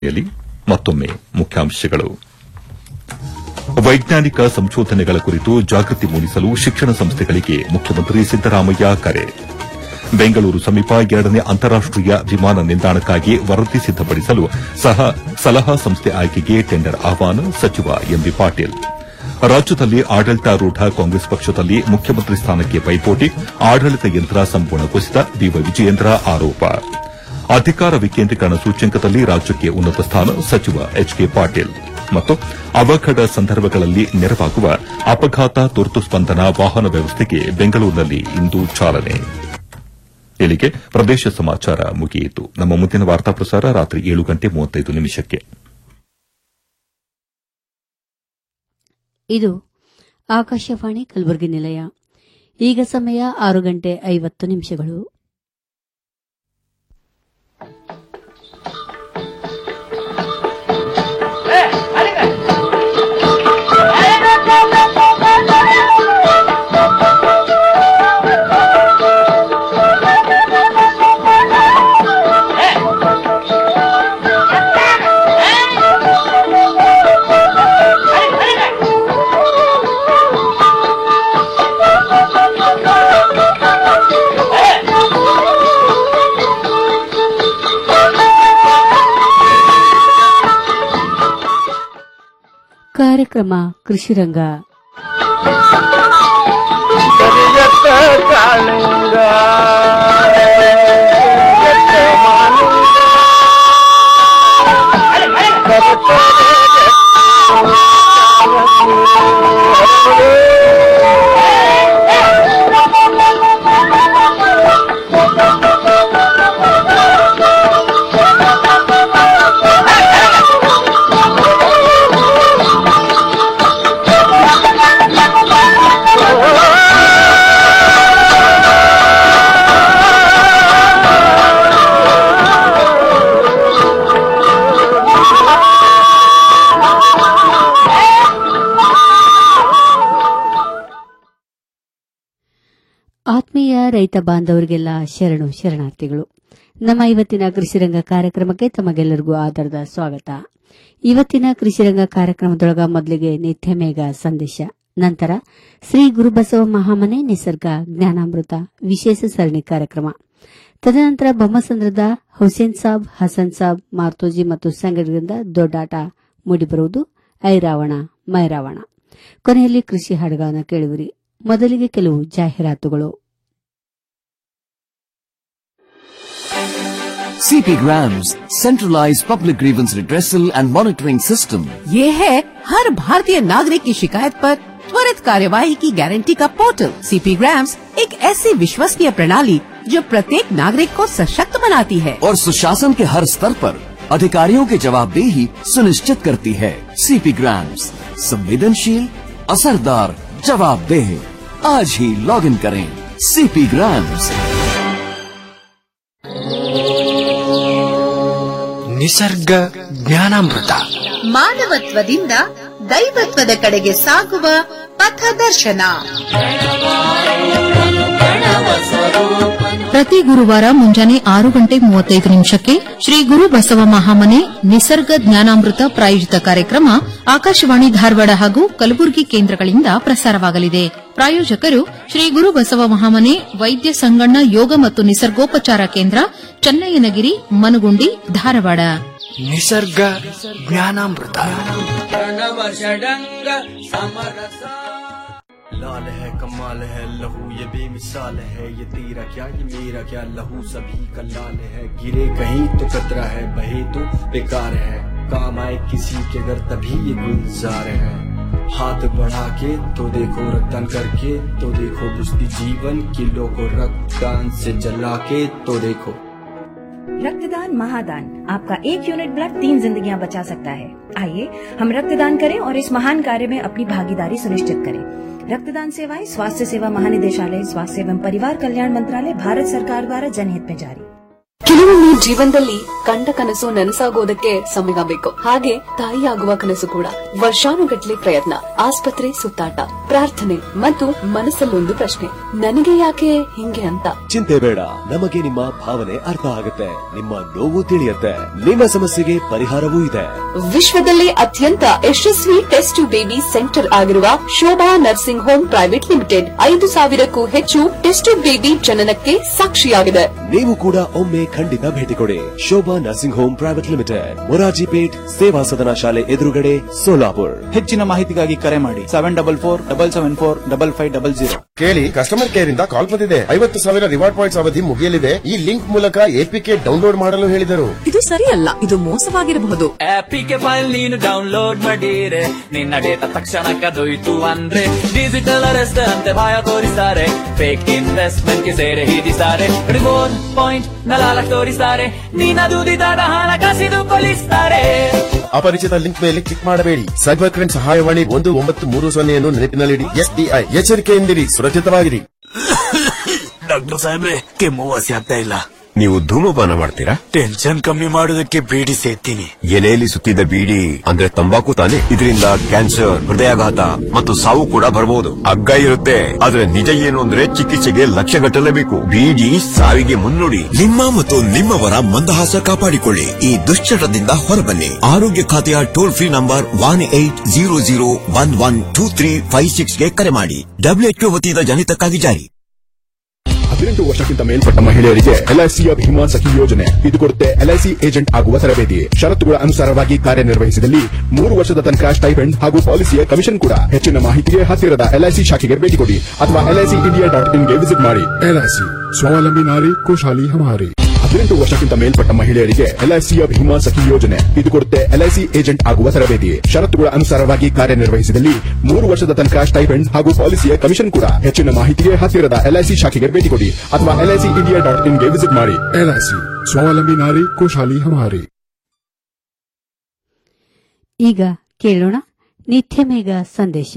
ಯಲ್ಲಿ ಮತ್ತೊಮ್ಮೆ ಮುಖ್ಯಾಂಶಗಳು ವೈಜ್ಞಾನಿಕ ಸಂಶೋಧನೆಗಳ ಕುರಿತು ಜಾಗೃತಿ ಮೂಡಿಸಲು ಶಿಕ್ಷಣ ಸಂಸ್ಥೆಗಳಿಗೆ ಮುಖ್ಯಮಂತ್ರಿ ಸಿದ್ದರಾಮಯ್ಯ ಕರೆ ಬೆಂಗಳೂರು ಸಮೀಪ ಎರಡನೇ ಅಂತಾರಾಷ್ಟೀಯ ವಿಮಾನ ನಿಲ್ದಾಣಕ್ಕಾಗಿ ವರದಿ ಸಿದ್ದಪಡಿಸಲು ಸಲಹಾ ಸಂಸ್ಥೆ ಆಯ್ಕೆಗೆ ಟೆಂಡರ್ ಆಹ್ವಾನ ಸಚಿವ ಎಂಬಿ ಪಾಟೀಲ್ ರಾಜ್ಯದಲ್ಲಿ ಆಡಳಿತಾರೂಢ ಕಾಂಗ್ರೆಸ್ ಪಕ್ಷದಲ್ಲಿ ಮುಖ್ಯಮಂತ್ರಿ ಸ್ಥಾನಕ್ಕೆ ಪೈಪೋಟಿ ಆಡಳಿತ ಯಂತ್ರ ಸಂಪೂರ್ಣ ಕುಸಿತ ಬಿವೈ ವಿಜಯೇಂದ್ರ ಆರೋಪ ಅಧಿಕಾರ ವಿಕೇಂದ್ರೀಕರಣ ಸೂಚ್ಯಂಕದಲ್ಲಿ ರಾಜ್ಯಕ್ಕೆ ಉನ್ನತ ಸ್ಥಾನ ಸಚಿವ ಎಚ್ಕೆ ಪಾಟೀಲ್ ಮತ್ತು ಅವಘಡ ಸಂದರ್ಭಗಳಲ್ಲಿ ನೆರವಾಗುವ ಅಪಘಾತ ತುರ್ತು ಸ್ಪಂದನಾ ವಾಹನ ವ್ಯವಸ್ಥೆಗೆ ಬೆಂಗಳೂರಿನಲ್ಲಿ ಇಂದು ಚಾಲನೆ ಇಲ್ಲಿಗೆ ಪ್ರದೇಶ ಸಮಾಚಾರ ಮುಗಿಯಿತು ನಮ್ಮ ಮುಂದಿನ ವಾರ್ತಾ ಪ್ರಸಾರ ರಾತ್ರಿ ಏಳು ಗಂಟೆ ಮೂವತ್ತೈದು ನಿಮಿಷಕ್ಕೆ ಇದು ಆಕಾಶವಾಣಿ ಕಲಬುರಗಿ ನಿಲಯ ಈಗ ಸಮಯ ಆರು ಗಂಟೆ ಐವತ್ತು ನಿಮಿಷಗಳು ಕಾರ್ಯಕ್ರಮ ಕೃಷಿರಂಗ ಕರಿಯತ್ತ ಕಾಳಿಂಗ ಕರಿಯತ್ತ ಮಾಲಿಂಗ ಆತ್ಮೀಯ ರೈತ ಬಾಂಧವರಿಗೆಲ್ಲ ಶರಣು ಶರಣಾರ್ಥಿಗಳು ನಮ್ಮ ಇವತ್ತಿನ ಕೃಷಿರಂಗ ಕಾರ್ಯಕ್ರಮಕ್ಕೆ ತಮಗೆಲ್ಲರಿಗೂ ಆಧಾರದ ಸ್ವಾಗತ ಇವತ್ತಿನ ಕೃಷಿರಂಗ ಕಾರ್ಯಕ್ರಮದೊಳಗ ಮೊದಲಿಗೆ ನಿತ್ಯ ಮೇಘ ಸಂದೇಶ ನಂತರ ಶ್ರೀ ಗುರುಬಸವ ಮಹಾಮನೆ ನಿಸರ್ಗ ಜ್ಞಾನಾಮೃತ ವಿಶೇಷ ಸರಣಿ ಕಾರ್ಯಕ್ರಮ ತದನಂತರ ಬೊಮ್ಮಸಂದ್ರದ ಹುಸೇನ್ ಸಾಬ್ ಹಸನ್ ಸಾಬ್ ಮಾರ್ತೋಜಿ ಮತ್ತು ಸಂಘಟದಿಂದ ದೊಡ್ಡಾಟ ಮೂಡಿಬರುವುದು ಐರಾವಣ ಮೈರಾವಣ ಕೊನೆಯಲ್ಲಿ ಕೃಷಿ ಹಾಡುಗಳನ್ನು ಕೇಳುವಿರಿ ಮೊದಲಿಗೆ ಕೆಲವು ಜಾಹೀರಾತುಗಳು CP Grams, centralized public grievance redressal and monitoring system. ये है हर भारतीय नागरिक की शिकायत पर त्वरित कार्यवाही की गारंटी का पोर्टल सीपी ग्राम्स एक ऐसी विश्वसनीय प्रणाली जो प्रत्येक नागरिक को सशक्त बनाती है और सुशासन के हर स्तर पर अधिकारियों की जवाबदेही सुनिश्चित करती है सीपी ग्राम्स संवेदनशील असरदार जवाबदेह आज ही लॉग इन करें सीपी ग्राम्स ನಿಸರ್ಗ ಜ್ಞಾನಾಮೃತ ಮಾನವತ್ವದಿಂದ ದೈವತ್ವದ ಕಡೆಗೆ ಸಾಗುವ ಪಥದರ್ಶನ ಪ್ರತಿ ಗುರುವಾರ ಮುಂಜಾನೆ ಆರು ಗಂಟೆ ಮೂವತ್ತೈದು ನಿಮಿಷಕ್ಕೆ ಶ್ರೀ ಗುರು ಬಸವ ಮಹಾಮನೆ ನಿಸರ್ಗ ಜ್ಞಾನಾಮೃತ ಪ್ರಾಯೋಜಿತ ಕಾರ್ಯಕ್ರಮ ಆಕಾಶವಾಣಿ ಧಾರವಾಡ ಹಾಗೂ ಕಲಬುರಗಿ ಕೇಂದ್ರಗಳಿಂದ ಪ್ರಸಾರವಾಗಲಿದೆ ಪ್ರಾಯೋಜಕರು ಶ್ರೀ ಗುರು ಬಸವ ಮಹಾಮನೆ ವೈದ್ಯ ಸಂಗಣ್ಣ ಯೋಗ ಮತ್ತು ನಿಸರ್ಗೋಪಚಾರ ಕೇಂದ್ರ ಚನ್ನಯ್ಯನಗಿರಿ ಮನಗುಂಡಿ ಧಾರವಾಡ ನಿಸರ್ಗ ಜ್ಞಾನಾಮೃತ लाल है कमाल है लहू ये बेमिसाल है ये तेरा क्या ये मेरा क्या लहू सभी का लाल है गिरे कहीं तो कतरा है बहे तो बेकार है काम आए किसी के घर तभी ये गुलजार है हाथ बढ़ा के तो देखो रक्तदान करके तो देखो बुझती जीवन किलो को रक्तदान से जला के तो देखो रक्तदान महादान आपका एक यूनिट ब्लड तीन जिंदगियां बचा सकता है आइए हम रक्तदान करें और इस महान कार्य में अपनी भागीदारी सुनिश्चित करें रक्तदान सेवाएं स्वास्थ्य सेवा महानिदेशालय स्वास्थ्य एवं परिवार कल्याण मंत्रालय भारत सरकार द्वारा जनहित में जारी ಕೆಲವೊಮ್ಮೆ ಜೀವನದಲ್ಲಿ ಕಂಡ ಕನಸು ನನಸಾಗೋದಕ್ಕೆ ಸಮಯ ಬೇಕು ಹಾಗೆ ತಾಯಿಯಾಗುವ ಕನಸು ಕೂಡ ವರ್ಷಾನುಗಟ್ಲೆ ಪ್ರಯತ್ನ ಆಸ್ಪತ್ರೆ ಸುತ್ತಾಟ ಪ್ರಾರ್ಥನೆ ಮತ್ತು ಮನಸ್ಸಲ್ಲೊಂದು ಪ್ರಶ್ನೆ ನನಗೆ ಯಾಕೆ ಹಿಂಗೆ ಅಂತ ಚಿಂತೆ ಬೇಡ ನಮಗೆ ನಿಮ್ಮ ಭಾವನೆ ಅರ್ಥ ಆಗುತ್ತೆ ನಿಮ್ಮ ನೋವು ತಿಳಿಯುತ್ತೆ ನಿಮ್ಮ ಸಮಸ್ಯೆಗೆ ಪರಿಹಾರವೂ ಇದೆ ವಿಶ್ವದಲ್ಲೇ ಅತ್ಯಂತ ಯಶಸ್ವಿ ಟೆಸ್ಟ್ ಟು ಬೇಬಿ ಸೆಂಟರ್ ಆಗಿರುವ Shobha nursing home private limited ಐದು ಸಾವಿರಕ್ಕೂ ಹೆಚ್ಚು ಟೆಸ್ಟ್ ಟು ಬೇಬಿ ಜನನಕ್ಕೆ ಸಾಕ್ಷಿಯಾಗಿದೆ ನೀವು ಕೂಡ ಒಮ್ಮೆ ಖಂಡಿತ ಭೇಟಿ ಕೊಡಿ Shobha nursing home private limited Morarji Peth Seva Sadan ಶಾಲೆ ಎದುರುಗಡೆ ಸೋಲಾಪುರ್ ಹೆಚ್ಚಿನ ಮಾಹಿತಿಗಾಗಿ ಕರೆ ಮಾಡಿ seven double four double seven four double five double zero ಕೇಳಿ ಕಸ್ಟಮರ್ ಕೇರ್ ಇಂದ ಕಾಲ್ ಬಂದಿದೆ ಐವತ್ತು ಸಾವಿರ ರಿವಾರ್ಡ್ ಪಾಯಿಂಟ್ಸ್ ಅವಧಿ ಮುಗಿಯಲಿದೆ ಈ ಲಿಂಕ್ ಮೂಲಕ ಎಪಿಕೆ ಡೌನ್ಲೋಡ್ ಮಾಡಲು ಹೇಳಿದರು ಇದು ಸರಿಯಲ್ಲ ಇದು ಮೋಸವಾಗಿರಬಹುದು ಆಪಿಗೆ ಫೈಲ್ ನೀನು ಡೌನ್ಲೋಡ್ ಮಾಡಿರೆ ನಿನ್ನ ಡೇಟಾ ತಕ್ಷಣ ಕದೊಯ್ತು ಅಂದ್ರೆ ಡಿಜಿಟಲ್ ಅರೆಸ್ಟ್ ಅಂತೆ ಭಯ ತೋರಿಸ್ತಾರೆ ಫೇಕ್ ಇನ್ವೆಸ್ಟ್ಮೆಂಟ್ ಗೆ ಸೇರೆ ಹಿಡಿಸ್ತಾರೆ ರಿವೋರ್ಡ್ ಪಾಯಿಂಟ್ ನಲಾಲಕ್ ತೋರಿಸ್ತಾರೆ ನಿನ್ನ ದುಡಿದಾದ ಹಣ ಕಸಿದುಕೊಳ್ಳಿಸ್ತಾರೆ ಅಪರಿಚಿತ ಲಿಂಕ್ ಮೇಲೆ ಕ್ಲಿಕ್ ಮಾಡಬೇಡಿ ಸೈಬರ್ ಕ್ರೈಮ್ ಸಹಾಯವಾಣಿ ಒಂದು ಒಂಬತ್ತು ಮೂರು ಸೊನ್ನೆಯನ್ನು ನೆನಪಿನಲ್ಲಿಡಿ ಎಸ್ಬಿಐ ಎಚ್ಚರಿಕೆಯಿಂದಿರಿ ಸುರಕ್ಷಿತವಾಗಿರಿ ಡಾಕ್ಟರ್ ಸಾಹೇಬ್ರೆ ಕೆಮ್ಮು ವಾಸಿ ಆಗ್ತಾ ಇಲ್ಲ ನೀವು ಧೂಮಪಾನ ಮಾಡ್ತೀರಾ ಟೆನ್ಷನ್ ಕಮ್ಮಿ ಮಾಡೋದಕ್ಕೆ ಬೀಡಿ ಸೇರ್ತೀನಿ ಎಲೆಯಲ್ಲಿ ಸುತ್ತಿದ ಬೀಡಿ ಅಂದ್ರೆ ತಂಬಾಕು ತಾನೆ ಇದರಿಂದ ಕ್ಯಾನ್ಸರ್ ಹೃದಯಾಘಾತ ಮತ್ತು ಸಾವು ಕೂಡ ಬರಬಹುದು ಅಗ್ಗ ಇರುತ್ತೆ ಆದ್ರೆ ನಿಜ ಏನು ಅಂದ್ರೆ ಚಿಕಿತ್ಸೆಗೆ ಲಕ್ಷ ಗಟ್ಟಲೇಬೇಕು ಬೀಡಿ ಸಾವಿಗೆ ಮುನ್ನುಡಿ ನಿಮ್ಮ ಮತ್ತು ನಿಮ್ಮವರ ಮಂದಹಾಸ ಕಾಪಾಡಿಕೊಳ್ಳಿ ಈ ದುಶ್ಚಟದಿಂದ ಹೊರಬನ್ನಿ ಆರೋಗ್ಯ ಖಾತೆಯ toll free number one eight zero zero one one two three five ಸಿಕ್ಸ್ಗೆ ಕರೆ ಮಾಡಿ ಡಬ್ಲ್ಯೂಎಚ್ಒ ವತಿಯಿಂದ ಜನಿತಕ್ಕಾಗಿ ಜಾರಿ ಹದಿನೆಂಟು ವರ್ಷಕ್ಕಿಂತ ಮೇಲ್ಪಟ್ಟ ಮಹಿಳೆಯರಿಗೆ ಎಲ್ಐಸಿಯ ಭೀಮಾ ಸಖಿ ಯೋಜನೆ ಇದು ಕೊಡುತ್ತೆ ಎಲ್ಐಸಿ ಏಜೆಂಟ್ ಆಗುವ ತರಬೇತಿ ಷರತ್ತುಗಳ ಅನುಸಾರವಾಗಿ ಕಾರ್ಯನಿರ್ವಹಿಸಿದಲ್ಲಿ ಮೂರು ವರ್ಷದ ತನಕ ಸ್ಟೈಪೆಂಡ್ ಹಾಗೂ ಪಾಲಿಸಿಯ ಕಮಿಷನ್ ಕೂಡ ಹೆಚ್ಚಿನ ಮಾಹಿತಿಗೆ ಹತ್ತಿರದ ಎಲ್ಐಸಿ ಶಾಖೆಗೆ ಭೇಟಿ ಕೊಡಿ ಅಥವಾ ಎಲ್ಐಸಿ ಇಂಡಿಯಾ ಡಾಟ್ ಇನ್ಗೆ ವಿಸಿಟ್ ಮಾಡಿ ಎಲ್ಐಸಿ ಸ್ವಾವಲಂಬಿ ನಾರಿ ಖುಷಾಲಿ ಹಮಾರಿ ಹದಿನೆಂಟು ವರ್ಷಕ್ಕಿಂತ ಮೇಲ್ಪಟ್ಟ ಮಹಿಳೆಯರಿಗೆ ಎಲ್ಐಸಿಯ ಭೀಮಾ ಸಖಿ ಯೋಜನೆ ಇದು ಕೊಡುತ್ತೆ ಎಲ್ಐಸಿ ಏಜೆಂಟ್ ಆಗುವ ತರಬೇತಿ ಷರತ್ತುಗಳ ಅನುಸಾರವಾಗಿ ಕಾರ್ಯನಿರ್ವಹಿಸಿದಲ್ಲಿ ಮೂರು ವರ್ಷದ ತನಕ ಸ್ಟೈಪೆಂಡ್ ಹಾಗೂ ಪಾಲಿಸಿಯ ಕಮಿಷನ್ ಕೂಡ ಹೆಚ್ಚಿನ ಮಾಹಿತಿಗೆ ಹತ್ತಿರದ ಎಲ್ಐಸಿ ಶಾಖೆಗೆ ಭೇಟಿ ಕೊಡಿ ಅಥವಾ ಎಲ್ಐಸಿ ಇಂಡಿಯಾ ಡಾಟ್ ಇನ್ಗೆ ವಿಸಿಟ್ ಮಾಡಿ ಎಲ್ಐಸಿ ಸ್ವಾವಲಂಬಿ ನಾರಿ ಖುಷಾಲಿ ಹಮಾರಿ ಈಗ ಕೇಳೋಣ ನಿತ್ಯ ಮೇಘ ಸಂದೇಶ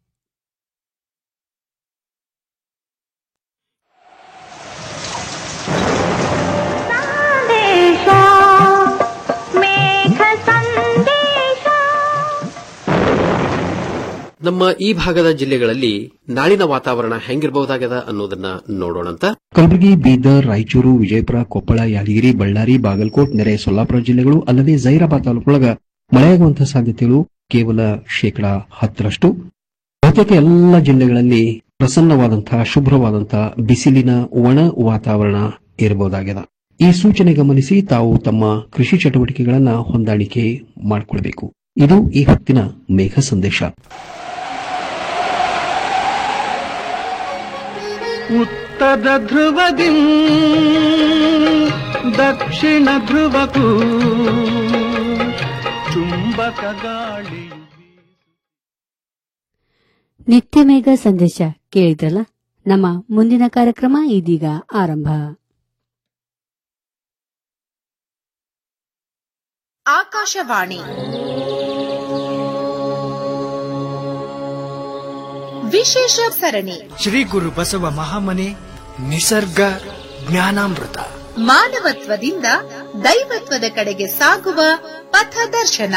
ನಮ್ಮ ಈ ಭಾಗದ ಜಿಲ್ಲೆಗಳಲ್ಲಿ ನಾಳಿನ ವಾತಾವರಣ ಹೆಂಗಿರಬಹುದಾಗ್ಯದ ಅನ್ನೋದನ್ನ ನೋಡೋಣಂತ ಕಲಬುರಗಿ ಬೀದರ್ ರಾಯಚೂರು ವಿಜಯಪುರ ಕೊಪ್ಪಳ ಯಾದಗಿರಿ ಬಳ್ಳಾರಿ ಬಾಗಲಕೋಟ್ ನೆರೆ ಸೊಲ್ಲಾಪುರ ಜಿಲ್ಲೆಗಳು ಅಲ್ಲದೆ ಜೈರಾಬಾದ್ ತಾಲೂಕೊಳಗ ಮಳೆಯಾಗುವಂತಹ ಸಾಧ್ಯತೆಗಳು ಕೇವಲ ಶೇಕಡಾ ಹತ್ತರಷ್ಟು ಬಹುತೇಕ ಎಲ್ಲ ಜಿಲ್ಲೆಗಳಲ್ಲಿ ಪ್ರಸನ್ನವಾದಂತಹ ಶುಭ್ರವಾದಂತಹ ಬಿಸಿಲಿನ ಒಣ ವಾತಾವರಣ ಇರಬಹುದಾಗಿದೆ ಈ ಸೂಚನೆ ಗಮನಿಸಿ ತಾವು ತಮ್ಮ ಕೃಷಿ ಚಟುವಟಿಕೆಗಳನ್ನ ಹೊಂದಾಣಿಕೆ ಮಾಡಿಕೊಳ್ಬೇಕು ಇದು ಈ ಹೊತ್ತಿನ ಮೇಘ ಸಂದೇಶ ಉತ್ತರ ಧ್ರುವದಿ ದಕ್ಷಿಣ ಧ್ರುವಕ್ಕೂ ಚುಂಬಕ ಗಾಳಿ ನಿತ್ಯ ಮೇಘ ಸಂದೇಶ ಕೇಳಿದ್ರಲ್ಲ ನಮ್ಮ ಮುಂದಿನ ಕಾರ್ಯಕ್ರಮ ಇದೀಗ ಆರಂಭ ಆಕಾಶವಾಣಿ ವಿಶೇಷ ಸರಣಿ ಶ್ರೀ ಗುರು ಬಸವ ಮಹಾಮನೆ ನಿಸರ್ಗ ಜ್ಞಾನಾಮೃತ ಮಾನವತ್ವದಿಂದ ದೈವತ್ವದ ಕಡೆಗೆ ಸಾಗುವ ಪಥದರ್ಶನ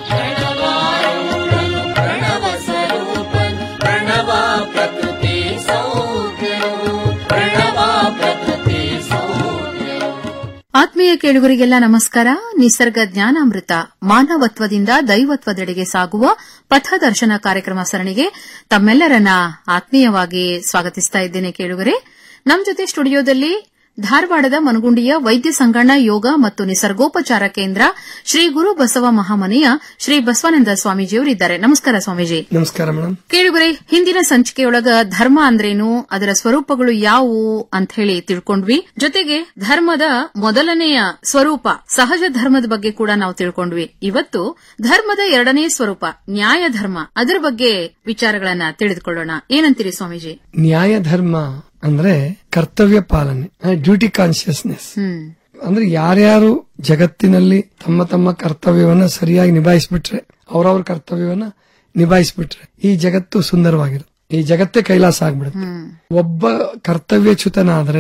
ಆತ್ಮೀಯ ಕೇಳುಗರಿಗೆಲ್ಲ ನಮಸ್ಕಾರ ನಿಸರ್ಗ ಜ್ಞಾನಾಮೃತ ಮಾನವತ್ವದಿಂದ ದೈವತ್ವದೆಡೆಗೆ ಸಾಗುವ ಪಥದರ್ಶನ ಕಾರ್ಯಕ್ರಮ ಸರಣಿಗೆ ತಮ್ಮೆಲ್ಲರನ್ನ ಆತ್ಮೀಯವಾಗಿ ಸ್ವಾಗತಿಸ್ತಾ ಇದ್ದೇನೆ ಕೇಳುಗರೆ ನಮ್ ಜೊತೆ ಸ್ಟುಡಿಯೋದಲ್ಲಿ ಧಾರವಾಡದ ಮನಗುಂಡಿಯ ವೈದ್ಯ ಸಂಗಣ್ಣ ಯೋಗ ಮತ್ತು ನಿಸರ್ಗೋಪಚಾರ ಕೇಂದ್ರ ಶ್ರೀ ಗುರು ಬಸವ ಮಹಾಮನೆಯ ಶ್ರೀ ಬಸವಾನಂದ ಸ್ವಾಮೀಜಿಯವರಿದ್ದಾರೆ ನಮಸ್ಕಾರ ಸ್ವಾಮೀಜಿ ನಮಸ್ಕಾರ ಮೇಡಮ್ ಕೇಳುಗರೆ ಹಿಂದಿನ ಸಂಚಿಕೆಯೊಳಗ ಧರ್ಮ ಅಂದ್ರೇನು ಅದರ ಸ್ವರೂಪಗಳು ಯಾವುವು ಅಂತ ಹೇಳಿ ತಿಳ್ಕೊಂಡ್ವಿ ಜೊತೆಗೆ ಧರ್ಮದ ಮೊದಲನೆಯ ಸ್ವರೂಪ ಸಹಜ ಧರ್ಮದ ಬಗ್ಗೆ ಕೂಡ ನಾವು ತಿಳ್ಕೊಂಡ್ವಿ ಇವತ್ತು ಧರ್ಮದ ಎರಡನೇ ಸ್ವರೂಪ ನ್ಯಾಯ ಧರ್ಮ ಅದರ ಬಗ್ಗೆ ವಿಚಾರಗಳನ್ನ ತಿಳಿದುಕೊಳ್ಳೋಣ ಏನಂತೀರಿ ಸ್ವಾಮೀಜಿ ನ್ಯಾಯ ಧರ್ಮ ಅಂದ್ರೆ ಕರ್ತವ್ಯ ಪಾಲನೆ ಡ್ಯೂಟಿ ಕಾನ್ಶಿಯಸ್ನೆಸ್ ಅಂದ್ರೆ ಯಾರ್ಯಾರು ಜಗತ್ತಿನಲ್ಲಿ ತಮ್ಮ ತಮ್ಮ ಕರ್ತವ್ಯವನ್ನ ಸರಿಯಾಗಿ ನಿಭಾಯಿಸ್ಬಿಟ್ರೆ ಅವ್ರವ್ರ ಕರ್ತವ್ಯವನ್ನ ನಿಭಾಯಿಸ್ಬಿಟ್ರೆ ಈ ಜಗತ್ತು ಸುಂದರವಾಗಿರುತ್ತೆ ಈ ಜಗತ್ತೇ ಕೈಲಾಸ ಆಗ್ಬಿಡುತ್ತೆ ಒಬ್ಬ ಕರ್ತವ್ಯಚ್ಯುತನಾದ್ರೆ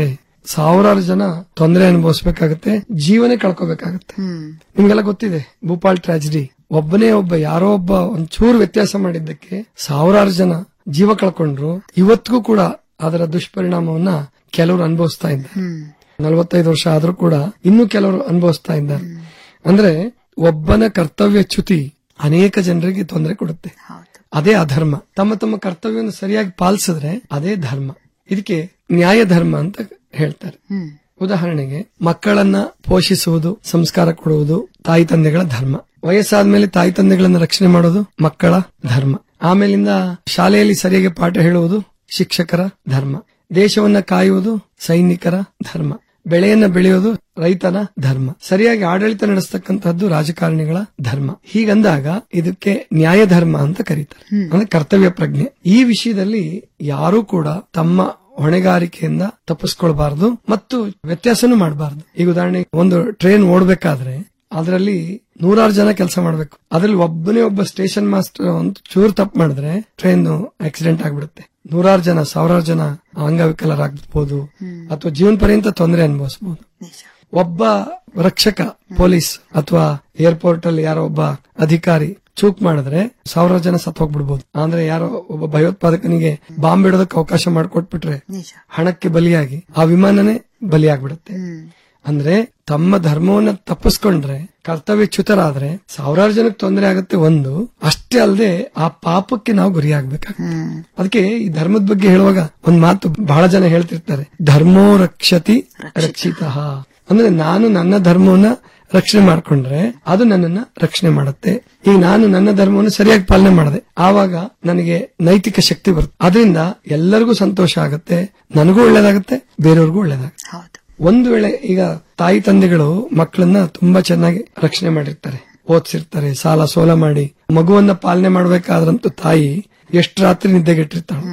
ಸಾವಿರಾರು ಜನ ತೊಂದರೆ ಅನುಭವಿಸಬೇಕಾಗತ್ತೆ ಜೀವನೇ ಕಳ್ಕೋಬೇಕಾಗತ್ತೆ ನಿಮ್ಗೆಲ್ಲ ಗೊತ್ತಿದೆ ಭೂಪಾಲ್ ಟ್ರಾಜಿಡಿ ಒಬ್ಬನೇ ಒಬ್ಬ ಯಾರೋ ಒಬ್ಬ ಒಂಚೂರು ವ್ಯತ್ಯಾಸ ಮಾಡಿದ್ದಕ್ಕೆ ಸಾವಿರಾರು ಜನ ಜೀವ ಕಳ್ಕೊಂಡ್ರು ಇವತ್ತಿಗೂ ಕೂಡ ಅದರ ದುಷ್ಪರಿಣಾಮವನ್ನ ಕೆಲವರು ಅನುಭವಿಸ್ತಾ ಇದ್ದಾರೆ ನಲವತ್ತೈದು ವರ್ಷ ಆದ್ರೂ ಕೂಡ ಇನ್ನೂ ಕೆಲವರು ಅನುಭವಿಸ್ತಾ ಇದ್ದಾರೆ ಅಂದ್ರೆ ಒಬ್ಬನ ಕರ್ತವ್ಯ ಚ್ಯುತಿ ಅನೇಕ ಜನರಿಗೆ ತೊಂದರೆ ಕೊಡುತ್ತೆ ಅದೇ ಅಧರ್ಮ ತಮ್ಮ ತಮ್ಮ ಕರ್ತವ್ಯವನ್ನು ಸರಿಯಾಗಿ ಪಾಲಿಸಿದ್ರೆ ಅದೇ ಧರ್ಮ ಇದಕ್ಕೆ ನ್ಯಾಯ ಧರ್ಮ ಅಂತ ಹೇಳ್ತಾರೆ ಉದಾಹರಣೆಗೆ ಮಕ್ಕಳನ್ನ ಪೋಷಿಸುವುದು ಸಂಸ್ಕಾರ ಕೊಡುವುದು ತಾಯಿ ತಂದೆಗಳ ಧರ್ಮ ವಯಸ್ಸಾದ್ಮೇಲೆ ತಾಯಿ ತಂದೆಗಳನ್ನ ರಕ್ಷಣೆ ಮಾಡೋದು ಮಕ್ಕಳ ಧರ್ಮ ಆಮೇಲಿಂದ ಶಾಲೆಯಲ್ಲಿ ಸರಿಯಾಗಿ ಪಾಠ ಹೇಳುವುದು ಶಿಕ್ಷಕರ ಧರ್ಮ ದೇಶವನ್ನ ಕಾಯುವುದು ಸೈನಿಕರ ಧರ್ಮ ಬೆಳೆಯನ್ನ ಬೆಳೆಯೋದು ರೈತನ ಧರ್ಮ ಸರಿಯಾಗಿ ಆಡಳಿತ ನಡೆಸ್ತಕ್ಕಂತಹದ್ದು ರಾಜಕಾರಣಿಗಳ ಧರ್ಮ ಹೀಗಂದಾಗ ಇದಕ್ಕೆ ನ್ಯಾಯ ಧರ್ಮ ಅಂತ ಕರೀತಾರೆ ಅಂದ್ರೆ ಕರ್ತವ್ಯ ಪ್ರಜ್ಞೆ ಈ ವಿಷಯದಲ್ಲಿ ಯಾರೂ ಕೂಡ ತಮ್ಮ ಹೊಣೆಗಾರಿಕೆಯಿಂದ ತಪ್ಪಿಸ್ಕೊಳ್ಬಾರದು ಮತ್ತು ವ್ಯತ್ಯಾಸನೂ ಮಾಡಬಾರದು ಈಗ ಉದಾಹರಣೆಗೆ ಒಂದು ಟ್ರೈನ್ ಓಡಬೇಕಾದ್ರೆ ಅದರಲ್ಲಿ ನೂರಾರು ಜನ ಕೆಲಸ ಮಾಡಬೇಕು ಅದ್ರಲ್ಲಿ ಒಬ್ಬನೇ ಒಬ್ಬ ಸ್ಟೇಷನ್ ಮಾಸ್ಟರ್ ಒಂದು ಚೂರು ತಪ್ಪು ಮಾಡಿದ್ರೆ ಟ್ರೈನ್ ಆಕ್ಸಿಡೆಂಟ್ ಆಗ್ಬಿಡುತ್ತೆ ನೂರಾರು ಜನ ಸಾವಿರಾರು ಜನ ಅಂಗವಿಕಲರಾಗಬಹುದು ಅಥವಾ ಜೀವನ ಪರ್ಯಂತ ತೊಂದರೆ ಅನುಭವಿಸಬಹುದು ಒಬ್ಬ ರಕ್ಷಕ ಪೊಲೀಸ್ ಅಥವಾ ಏರ್ಪೋರ್ಟ್ ಅಲ್ಲಿ ಯಾರೋ ಒಬ್ಬ ಅಧಿಕಾರಿ ಚೂಕ್ ಮಾಡಿದ್ರೆ ಸಾವಿರಾರು ಜನ ಸತ್ ಹೋಗ್ಬಿಡ್ಬೋದು ಅಂದ್ರೆ ಯಾರೋ ಒಬ್ಬ ಭಯೋತ್ಪಾದಕನಿಗೆ ಬಾಂಬ್ ಇಡೋದಕ್ಕೆ ಅವಕಾಶ ಮಾಡಿಕೊಟ್ಬಿಟ್ರೆ ಹಣಕ್ಕೆ ಬಲಿಯಾಗಿ ಆ ವಿಮಾನನೇ ಬಲಿಯಾಗ್ಬಿಡುತ್ತೆ ಅಂದ್ರೆ ತಮ್ಮ ಧರ್ಮವನ್ನ ತಪ್ಪಿಸ್ಕೊಂಡ್ರೆ ಕರ್ತವ್ಯ ಚ್ಯುತರಾದ್ರೆ ಸಾವಿರಾರು ಜನಕ್ಕೆ ತೊಂದರೆ ಆಗುತ್ತೆ ಒಂದು ಅಷ್ಟೇ ಅಲ್ಲದೆ ಆ ಪಾಪಕ್ಕೆ ನಾವು ಗುರಿಯಾಗಬೇಕಾಗುತ್ತೆ ಅದಕ್ಕೆ ಈ ಧರ್ಮದ ಬಗ್ಗೆ ಹೇಳುವಾಗ ಒಂದ್ ಮಾತು ಬಹಳ ಜನ ಹೇಳ್ತಿರ್ತಾರೆ ಧರ್ಮೋ ರಕ್ಷತಿ ರಕ್ಷಿತ ಅಂದ್ರೆ ನಾನು ನನ್ನ ಧರ್ಮವನ್ನ ರಕ್ಷಣೆ ಮಾಡ್ಕೊಂಡ್ರೆ ಅದು ನನ್ನನ್ನ ರಕ್ಷಣೆ ಮಾಡುತ್ತೆ ಈಗ ನಾನು ನನ್ನ ಧರ್ಮವನ್ನು ಸರಿಯಾಗಿ ಪಾಲನೆ ಮಾಡಿದೆ ಆವಾಗ ನನಗೆ ನೈತಿಕ ಶಕ್ತಿ ಬರುತ್ತೆ ಅದರಿಂದ ಎಲ್ಲರಿಗೂ ಸಂತೋಷ ಆಗುತ್ತೆ ನನಗೂ ಒಳ್ಳೇದಾಗುತ್ತೆ ಬೇರೆಯವ್ರಿಗೂ ಒಳ್ಳೇದಾಗುತ್ತೆ ಒಂದು ವೇಳೆ ಈಗ ತಾಯಿ ತಂದೆಗಳು ಮಕ್ಕಳನ್ನ ತುಂಬಾ ಚೆನ್ನಾಗಿ ರಕ್ಷಣೆ ಮಾಡಿರ್ತಾರೆ ಓದಿಸಿರ್ತಾರೆ ಸಾಲ ಸೋಲ ಮಾಡಿ ಮಗುವನ್ನ ಪಾಲನೆ ಮಾಡ್ಬೇಕಾದ್ರಂತೂ ತಾಯಿ ಎಷ್ಟು ರಾತ್ರಿ ನಿದ್ದೆಗೆಟ್ಟಿರ್ತಾಳೆ